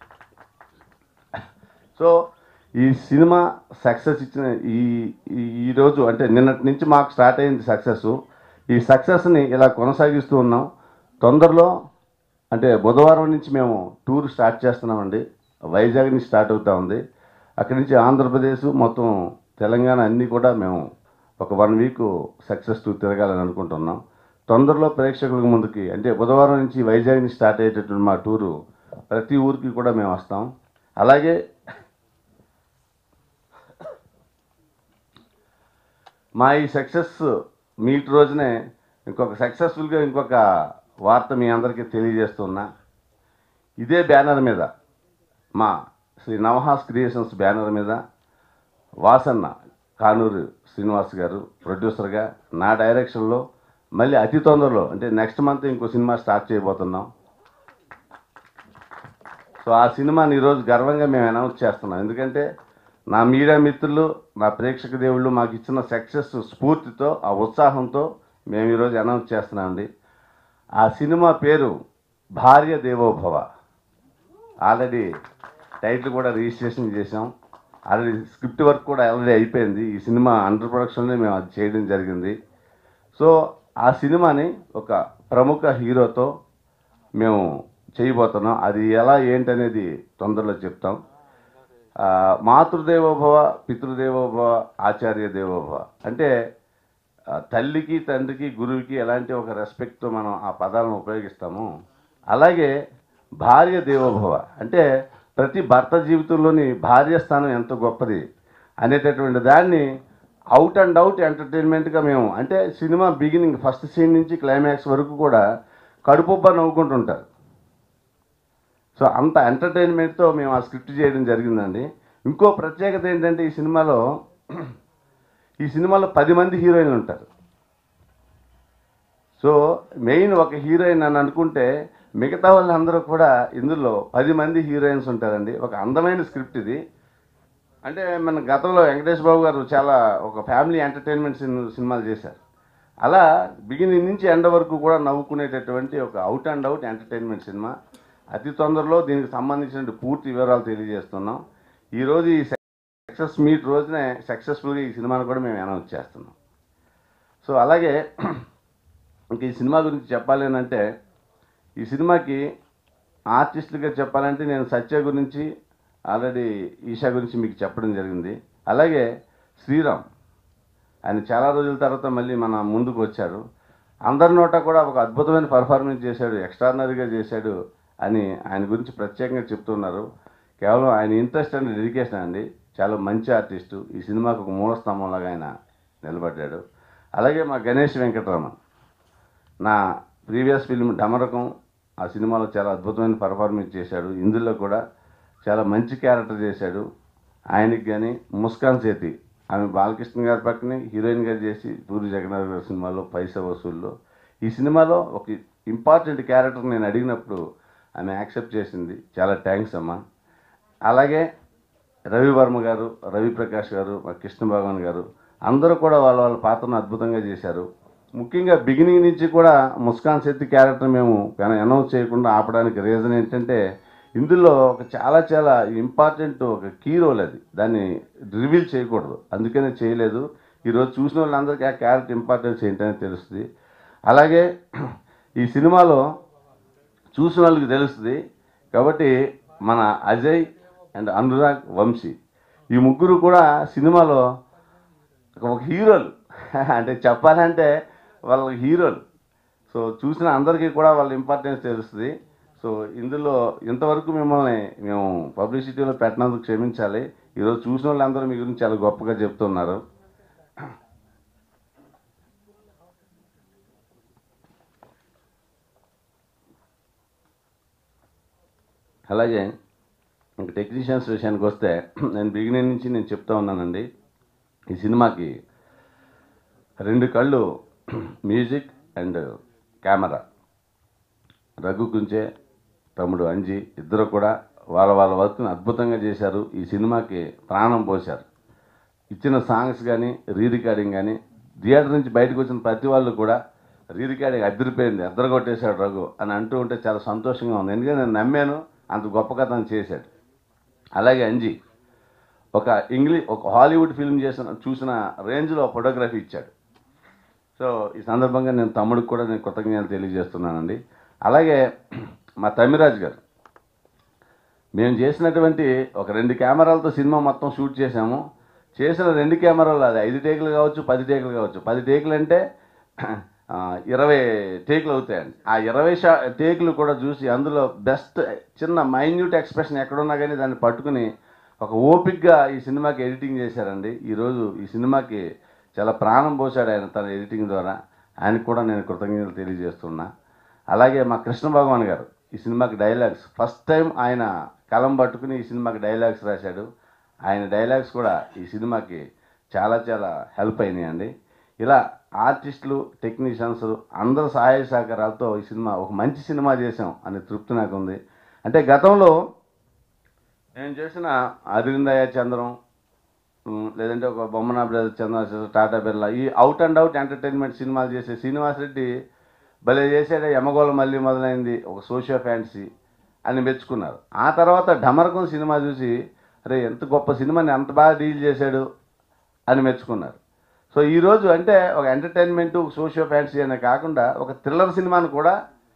సో ఈ సినిమా సక్సెస్ ఇచ్చిన ఈ ఈ- ఈ రోజు అంటే నిన్నటి నుంచి మాకు స్టార్ట్ అయింది సక్సెస్ ఈ సక్సెస్ని ఇలా కొనసాగిస్తూ ఉన్నాం తొందరలో అంటే బుధవారం నుంచి మేము టూర్ స్టార్ట్ చేస్తున్నామండి వైజాగ్ నుంచి స్టార్ట్ అవుతా ఉంది అక్కడి నుంచి ఆంధ్రప్రదేశ్ మొత్తం తెలంగాణ అన్నీ కూడా మేము ఒక వన్ వీక్ సక్సెస్ టూర్ తిరగాలని అనుకుంటున్నాం తొందరలో ప్రేక్షకుల ముందుకి అంటే బుధవారం నుంచి వైజాగ్ నుంచి స్టార్ట్ అయ్యేటటువంటి మా టూరు ప్రతి ఊరికి కూడా మేము వస్తాం అలాగే మా ఈ సక్సెస్ మీట్ రోజునే ఇంకొక సక్సెస్ఫుల్గా ఇంకొక వార్త మీ అందరికీ తెలియజేస్తున్నా ఇదే బ్యానర్ మీద మా శ్రీ నవహాస్ క్రియేషన్స్ బ్యానర్ మీద వాసన్న కానూరు శ్రీనివాస్ గారు ప్రొడ్యూసర్గా నా డైరెక్షన్లో మళ్ళీ అతి తొందరలో అంటే నెక్స్ట్ మంత్ ఇంకో సినిమా స్టార్ట్ చేయబోతున్నాం సో ఆ సినిమాని ఈరోజు గర్వంగా మేము అనౌన్స్ చేస్తున్నాం ఎందుకంటే నా మీడియా మిత్రులు నా ప్రేక్షక దేవుళ్ళు మాకు ఇచ్చిన సక్సెస్ స్ఫూర్తితో ఆ ఉత్సాహంతో మేము ఈరోజు అనౌన్స్ చేస్తున్నామండి ఆ సినిమా పేరు భార్య దేవోభవ ఆల్రెడీ టైటిల్ కూడా రిజిస్ట్రేషన్ చేసాం ఆల్రెడీ స్క్రిప్ట్ వర్క్ కూడా ఆల్రెడీ అయిపోయింది ఈ సినిమా అండర్ ప్రొడక్షన్లో మేము అది చేయడం జరిగింది సో ఆ సినిమాని ఒక ప్రముఖ హీరోతో మేము చేయబోతున్నాం అది ఎలా ఏంటనేది తొందరలో చెప్తాం ఆ, మాతృదేవోభవ పితృదేవోభవ ఆచార్య దేవోభవ అంటే ఆ, తల్లికి తండ్రికి గురువుకి ఎలాంటి ఒక రెస్పెక్ట్తో మనం ఆ పదాలను ఉపయోగిస్తామో అలాగే భార్య దేవోభవ అంటే ప్రతి భర్త జీవితంలోని భార్య స్థానం ఎంత గొప్పది అనేటటువంటి దాన్ని అవుట్ అండ్ అవుట్ ఎంటర్టైన్మెంట్గా మేము అంటే సినిమా బిగినింగ్ ఫస్ట్ సీన్ నుంచి క్లైమాక్స్ వరకు కూడా కడుపుబ్బ నవ్వుకుంటుంటారు సో అంత ఎంటర్టైన్మెంట్తో మేము ఆ స్క్రిప్ట్ చేయడం జరిగిందండి ఇంకో ప్రత్యేకత ఏంటంటే ఈ సినిమాలో ఈ సినిమాలో పది మంది హీరోయిన్లు ఉంటారు సో మెయిన్ ఒక హీరోయిన్ అని అనుకుంటే మిగతా వాళ్ళందరూ కూడా ఇందులో పది మంది హీరోయిన్స్ ఉంటారండి ఒక అందమైన స్క్రిప్ట్ ఇది అంటే మన గతంలో వెంకటేష్ బాబు గారు చాలా ఒక ఫ్యామిలీ ఎంటర్టైన్మెంట్ సిన్- సినిమాలు చేశారు అలా బిగినింగ్ నుంచి ఎండ వరకు కూడా నవ్వుకునేటటువంటి ఒక అవుట్ అండ్ అవుట్ ఎంటర్టైన్మెంట్ సినిమా అతి తొందరలో దీనికి సంబంధించిన పూర్తి వివరాలు తెలియజేస్తున్నాం ఈరోజు ఈ సక్సెస్ మీట్ రోజునే సక్సెస్ఫుల్గా ఈ సినిమాను కూడా మేము అనౌన్స్ చేస్తున్నాం సో అలాగే ఇంక ఈ సినిమా గురించి చెప్పాలి అని అంటే ఈ సినిమాకి ఆర్టిస్టులుగా చెప్పాలంటే నేను సత్య గురించి ఆల్రెడీ ఈషా గురించి మీకు చెప్పడం జరిగింది అలాగే శ్రీరామ్ ఆయన చాలా రోజుల తర్వాత మళ్ళీ మన ముందుకు వచ్చారు అందరి నోట కూడా ఒక అద్భుతమైన పర్ఫార్మెన్స్ చేశాడు ఎక్స్ట్రాడినరీగా చేశాడు అని ఆయన గురించి ప్రత్యేకంగా చెప్తున్నారు కేవలం ఆయన ఇంట్రెస్ట్ అండ్ డెడికేషన్ అండి చాలా మంచి ఆర్టిస్టు ఈ సినిమాకు ఒక మూల స్తంభంలాగా ఆయన నిలబడ్డాడు అలాగే మా గణేష్ వెంకటరమణ్ నా ప్రీవియస్ ఫిల్మ్ డమరకం ఆ సినిమాలో చాలా అద్భుతమైన పర్ఫార్మెన్స్ చేశాడు ఇందులో కూడా చాలా మంచి క్యారెక్టర్ చేశాడు ఆయనకి కానీ ముస్కాన్ సేతి ఆమె బాలకృష్ణ గారి పక్కనే హీరోయిన్గా చేసి పూరి జగన్నాథ్ గారి సినిమాలో పైసా వసూల్లో ఈ సినిమాలో ఒక ఇంపార్టెంట్ క్యారెక్టర్ నేను అడిగినప్పుడు ఆమె యాక్సెప్ట్ చేసింది చాలా థ్యాంక్స్ అమ్మా అలాగే రవి వర్మ గారు రవి ప్రకాష్ గారు మా కృష్ణ భగవాన్ గారు అందరూ కూడా వాళ్ళ వాళ్ళ పాత్రను అద్భుతంగా చేశారు ముఖ్యంగా బిగినింగ్ నుంచి కూడా ముస్కాన్ శెట్టి క్యారెక్టర్ మేము అనౌన్స్ చేయకుండా ఆపడానికి రీజన్ ఏంటంటే ఇందులో ఒక చాలా చాలా ఇంపార్టెంట్ ఒక కీ రోల్ అది దాన్ని రివీల్ చేయకూడదు అందుకనే చేయలేదు ఈరోజు చూసిన వాళ్ళందరికీ ఆ క్యారెక్టర్ ఇంపార్టెన్స్ ఏంటనేది తెలుస్తుంది అలాగే ఈ సినిమాలో చూసిన వాళ్ళకి తెలుస్తుంది కాబట్టి మన అజయ్ అండ్ అనురాగ్ వంశీ ఈ ముగ్గురు కూడా సినిమాలో ఒక హీరోలు అంటే చెప్పాలంటే వాళ్ళ హీరోలు సో చూసిన అందరికీ కూడా వాళ్ళ ఇంపార్టెన్స్ తెలుస్తుంది సో సో ఇందులో ఇంతవరకు మిమ్మల్ని మేము పబ్లిసిటీలో పెట్టినందుకు క్షమించాలి ఈరోజు చూసిన వాళ్ళందరూ మీ గురించి చాలా గొప్పగా చెప్తున్నారు అలాగే ఇంక టెక్నీషియన్స్ విషయానికి వస్తే నేను బిగినింగ్ నుంచి నేను చెప్తా ఉన్నానండి ఈ సినిమాకి రెండు కళ్ళు music and camera Raghu Kunche తమ్ముడు అంజి ఇద్దరు కూడా వాళ్ళ వాళ్ళ వర్క్ని అద్భుతంగా చేశారు ఈ సినిమాకి ప్రాణం పోశారు ఇచ్చిన సాంగ్స్ కానీ రీ రికార్డింగ్ కానీ థియేటర్ నుంచి బయటకు వచ్చిన ప్రతి వాళ్ళు కూడా రీ రికార్డింగ్ అద్దరిపోయింది అద్దరు కొట్టేశాడు రఘు అని అంటూ ఉంటే చాలా సంతోషంగా ఉంది ఎందుకంటే నేను నమ్మాను అంత గొప్ప కథ అని చేశాడు అలాగే అంజి ఒక ఇంగ్లీష్ ఒక హాలీవుడ్ ఫిల్మ్ చేసిన చూసిన రేంజ్లో ఫోటోగ్రఫీ ఇచ్చాడు సో ఈ సందర్భంగా నేను తమ్ముడికి కూడా నేను కృతజ్ఞతలు తెలియజేస్తున్నానండి అలాగే మా తమిరాజ్ గారు మేము చేసినటువంటి ఒక రెండు కెమెరాలతో సినిమా మొత్తం షూట్ చేశాము చేసిన రెండు కెమెరాలు అది ఐదు టేకులు కావచ్చు పది టేకులు కావచ్చు పది టేకులు అంటే ఆ, ఇరవై టేకులు అవుతాయండి ఆ ఇరవై షా టేకులు కూడా చూసి అందులో బెస్ట్ చిన్న మైన్యూట్ ఎక్స్ప్రెషన్ ఎక్కడున్నా కానీ దాన్ని పట్టుకుని ఒక ఓపిక్గా ఈ సినిమాకి ఎడిటింగ్ చేశారండి ఈరోజు ఈ సినిమాకి చాలా ప్రాణం పోశాడు ఆయన తన ఎడిటింగ్ ద్వారా ఆయనకు కూడా నేను కృతజ్ఞతలు తెలియజేస్తున్నా అలాగే మా కృష్ణ భగవాన్ గారు ఈ సినిమాకి డైలాగ్స్ ఫస్ట్ టైం ఆయన కలం పట్టుకుని ఈ సినిమాకి డైలాగ్స్ రాశాడు ఆయన డైలాగ్స్ కూడా ఈ సినిమాకి చాలా చాలా హెల్ప్ అయినాయండి ఇలా ఆర్టిస్టులు టెక్నీషియన్స్ అందరు సహాయ సహకారాలతో ఈ సినిమా ఒక మంచి సినిమా చేసాం అనే తృప్తి నాకు ఉంది అంటే గతంలో నేను చేసిన అరవిందయ్య చంద్రం ఉమ్, లేదంటే ఒక బొమ్మన బ్రదర్ చంద్ర టాటా బిర్లా ఈ అవుట్ అండ్ అవుట్ ఎంటర్టైన్మెంట్ సినిమాలు చేసే శ్రీనివాస్ రెడ్డి భలే చేశాడే యమగోళ మళ్ళీ మొదలైంది ఒక సోషియో ఫ్యాంటసీ అని మెచ్చుకున్నారు ఆ తర్వాత ఢమరకం సినిమా చూసి అరే ఎంత గొప్ప సినిమాని అంత బాగా డీల్ చేశాడు అని మెచ్చుకున్నారు సో ఈరోజు అంటే ఒక ఎంటర్టైన్మెంట్ సోషియో ఫ్యాంటసీ అనే కాకుండా ఒక థ్రిల్లర్ సినిమాను కూడా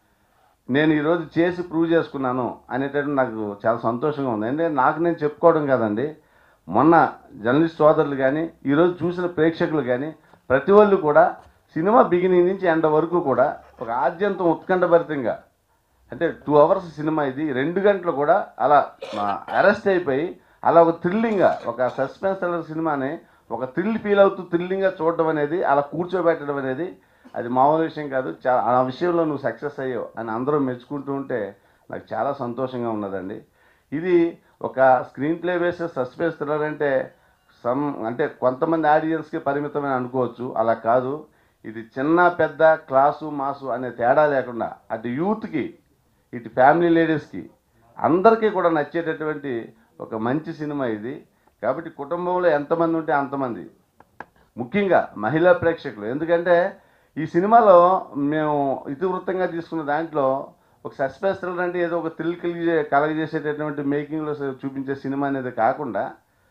నేను ఈరోజు చేసి ప్రూవ్ చేసుకున్నాను అనేటట్టు నాకు చాలా సంతోషంగా ఉంది అంటే నాకు నేను చెప్పుకోవడం కాదండి మొన్న జర్నలిస్ట్ సోదరులు కానీ ఈరోజు చూసిన ప్రేక్షకులు కానీ ప్రతి వాళ్ళు కూడా సినిమా బిగినింగ్ నుంచి ఎండ వరకు కూడా ఒక ఆద్యంతం ఉత్కంఠభరితంగా అంటే టూ అవర్స్ సినిమా ఇది రెండు గంటలు కూడా అలా అరెస్ట్ అయిపోయి అలా ఒక థ్రిల్లింగ్గా ఒక సస్పెన్స్ థ్రిల్లర్ సినిమాని ఒక థ్రిల్ ఫీల్ అవుతూ థ్రిల్లింగ్గా చూడడం అనేది అలా కూర్చోబెట్టడం అనేది అది మామూలు విషయం కాదు చా ఆ విషయంలో నువ్వు సక్సెస్ అయ్యావు అని అందరూ మెచ్చుకుంటూ ఉంటే నాకు చాలా సంతోషంగా ఉన్నదండి ఇది ఒక screenplay basis suspense thriller అంటే సమ్ అంటే కొంతమంది ఆడియన్స్కి పరిమితమని అనుకోవచ్చు అలా కాదు ఇది చిన్న పెద్ద క్లాసు మాసు అనే తేడా లేకుండా అటు యూత్కి ఇటు ఫ్యామిలీ లేడీస్కి అందరికీ కూడా నచ్చేటటువంటి ఒక మంచి సినిమా ఇది కాబట్టి కుటుంబంలో ఎంతమంది ఉంటే అంతమంది ముఖ్యంగా మహిళా ప్రేక్షకులు ఎందుకంటే ఈ సినిమాలో మేము ఇతివృత్తంగా తీసుకున్న దాంట్లో ఒక సస్పెన్స్ థ్రిల్లర్ అంటే ఏదో ఒక థ్రిల్ కలిగే కలగజేసేటటువంటి మేకింగ్లో చూపించే సినిమా అనేది కాకుండా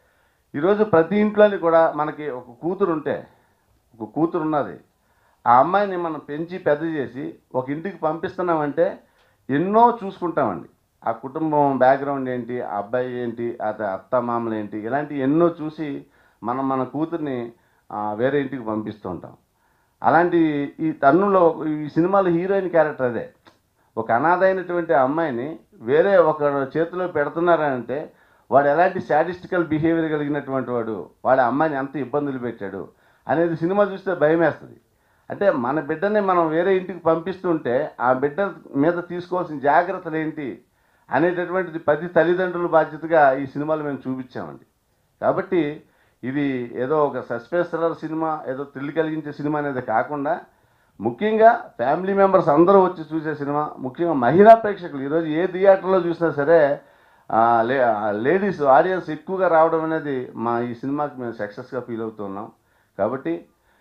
ఈరోజు ప్రతి ఇంట్లోని కూడా మనకి ఒక కూతురు ఉంటే ఒక కూతురు ఉన్నది ఆ అమ్మాయిని మనం పెంచి పెద్ద చేసి ఒక ఇంటికి పంపిస్తున్నామంటే ఎన్నో చూసుకుంటామండి ఆ కుటుంబం బ్యాక్గ్రౌండ్ ఏంటి ఆ అబ్బాయి ఏంటి అత అత్త మామలు ఏంటి ఇలాంటి ఎన్నో చూసి మనం మన కూతుర్ని ఆ, వేరే ఇంటికి పంపిస్తూ ఉంటాం అలాంటి ఈ తరుణంలో ఈ సినిమాలో హీరోయిన్ క్యారెక్టర్ అదే ఒక అనాథైనటువంటి అమ్మాయిని వేరే ఒక చేతిలో పెడుతున్నారంటే వాడు ఎలాంటి శాడిస్టికల్ బిహేవియర్ కలిగినటువంటి వాడు వాడి అమ్మాయిని ఎంత ఇబ్బందులు పెట్టాడు అనేది సినిమా చూస్తే భయం వేస్తుంది అంటే మన బిడ్డని మనం వేరే ఇంటికి పంపిస్తుంటే ఆ బిడ్డ మీద తీసుకోవాల్సిన జాగ్రత్తలు ఏంటి అనేటటువంటిది ప్రతి తల్లిదండ్రుల బాధ్యతగా ఈ సినిమాలో మేము చూపించామండి కాబట్టి ఇది ఏదో ఒక సస్పెన్స్ థ్రిల్లర్ సినిమా ఏదో థ్రిల్ కలిగించే సినిమా అనేది కాకుండా ముఖ్యంగా ఫ్యామిలీ మెంబర్స్ అందరూ వచ్చి చూసే సినిమా ముఖ్యంగా మహిళా ప్రేక్షకులు ఈరోజు ఏ థియేటర్లో చూసినా సరే ఆ, లే లేడీస్ ఆడియన్స్ ఎక్కువగా రావడం అనేది మా ఈ సినిమాకి మేము సక్సెస్గా ఫీల్ అవుతున్నాం కాబట్టి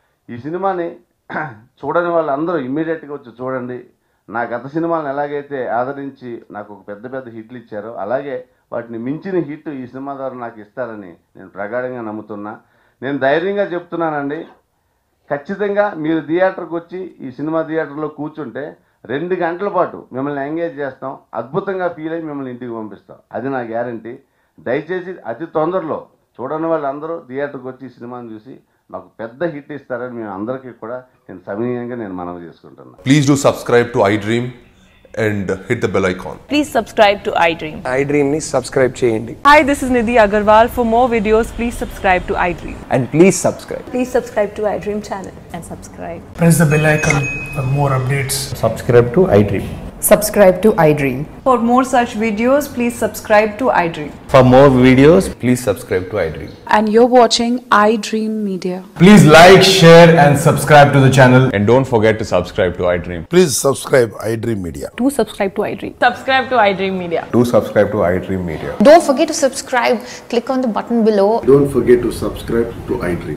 ఈ సినిమాని చూడని వాళ్ళందరూ ఇమ్మీడియట్గా వచ్చి చూడండి నా గత సినిమాలను ఎలాగైతే ఆదరించి నాకు ఒక పెద్ద పెద్ద హిట్లు ఇచ్చారో అలాగే వాటిని మించిన హిట్ ఈ సినిమా ద్వారా నాకు ఇస్తారని నేను ప్రగాఢంగా నమ్ముతున్నా నేను ధైర్యంగా చెప్తున్నానండి ఖచ్చితంగా మీరు థియేటర్కి వచ్చి ఈ సినిమా థియేటర్లో కూర్చుంటే రెండు గంటల పాటు మిమ్మల్ని ఎంగేజ్ చేస్తాం అద్భుతంగా ఫీల్ అయ్యి మిమ్మల్ని ఇంటికి పంపిస్తాం అది నా గ్యారంటీ దయచేసి అతి తొందరలో చూడని వాళ్ళందరూ థియేటర్కి వచ్చి ఈ సినిమాని చూసి మాకు పెద్ద హిట్ ఇస్తారని మేము అందరికీ కూడా నేను సవినీయంగా నేను మనవి చేసుకుంటున్నాను Please do subscribe to iDream and hit the bell icon. Please subscribe to iDream. iDream ని సబ్స్క్రైబ్ చేయండి Hi, this is Nidhi Agarwal. For more videos, please subscribe to iDream. And please subscribe Please subscribe to iDream channel and subscribe. Press the bell icon for more updates. Subscribe to iDream Subscribe to iDream. For more such videos, please subscribe to iDream. For more videos please subscribe to iDream and you're watching iDream Media. Please like, share, and subscribe to the channel. And don't forget to subscribe to iDream. Please subscribe iDream Media. Do subscribe to iDream. Subscribe to iDream Media. Do subscribe to iDream Media. Don't forget to subscribe. Click on the button below. Don't forget to subscribe to iDream.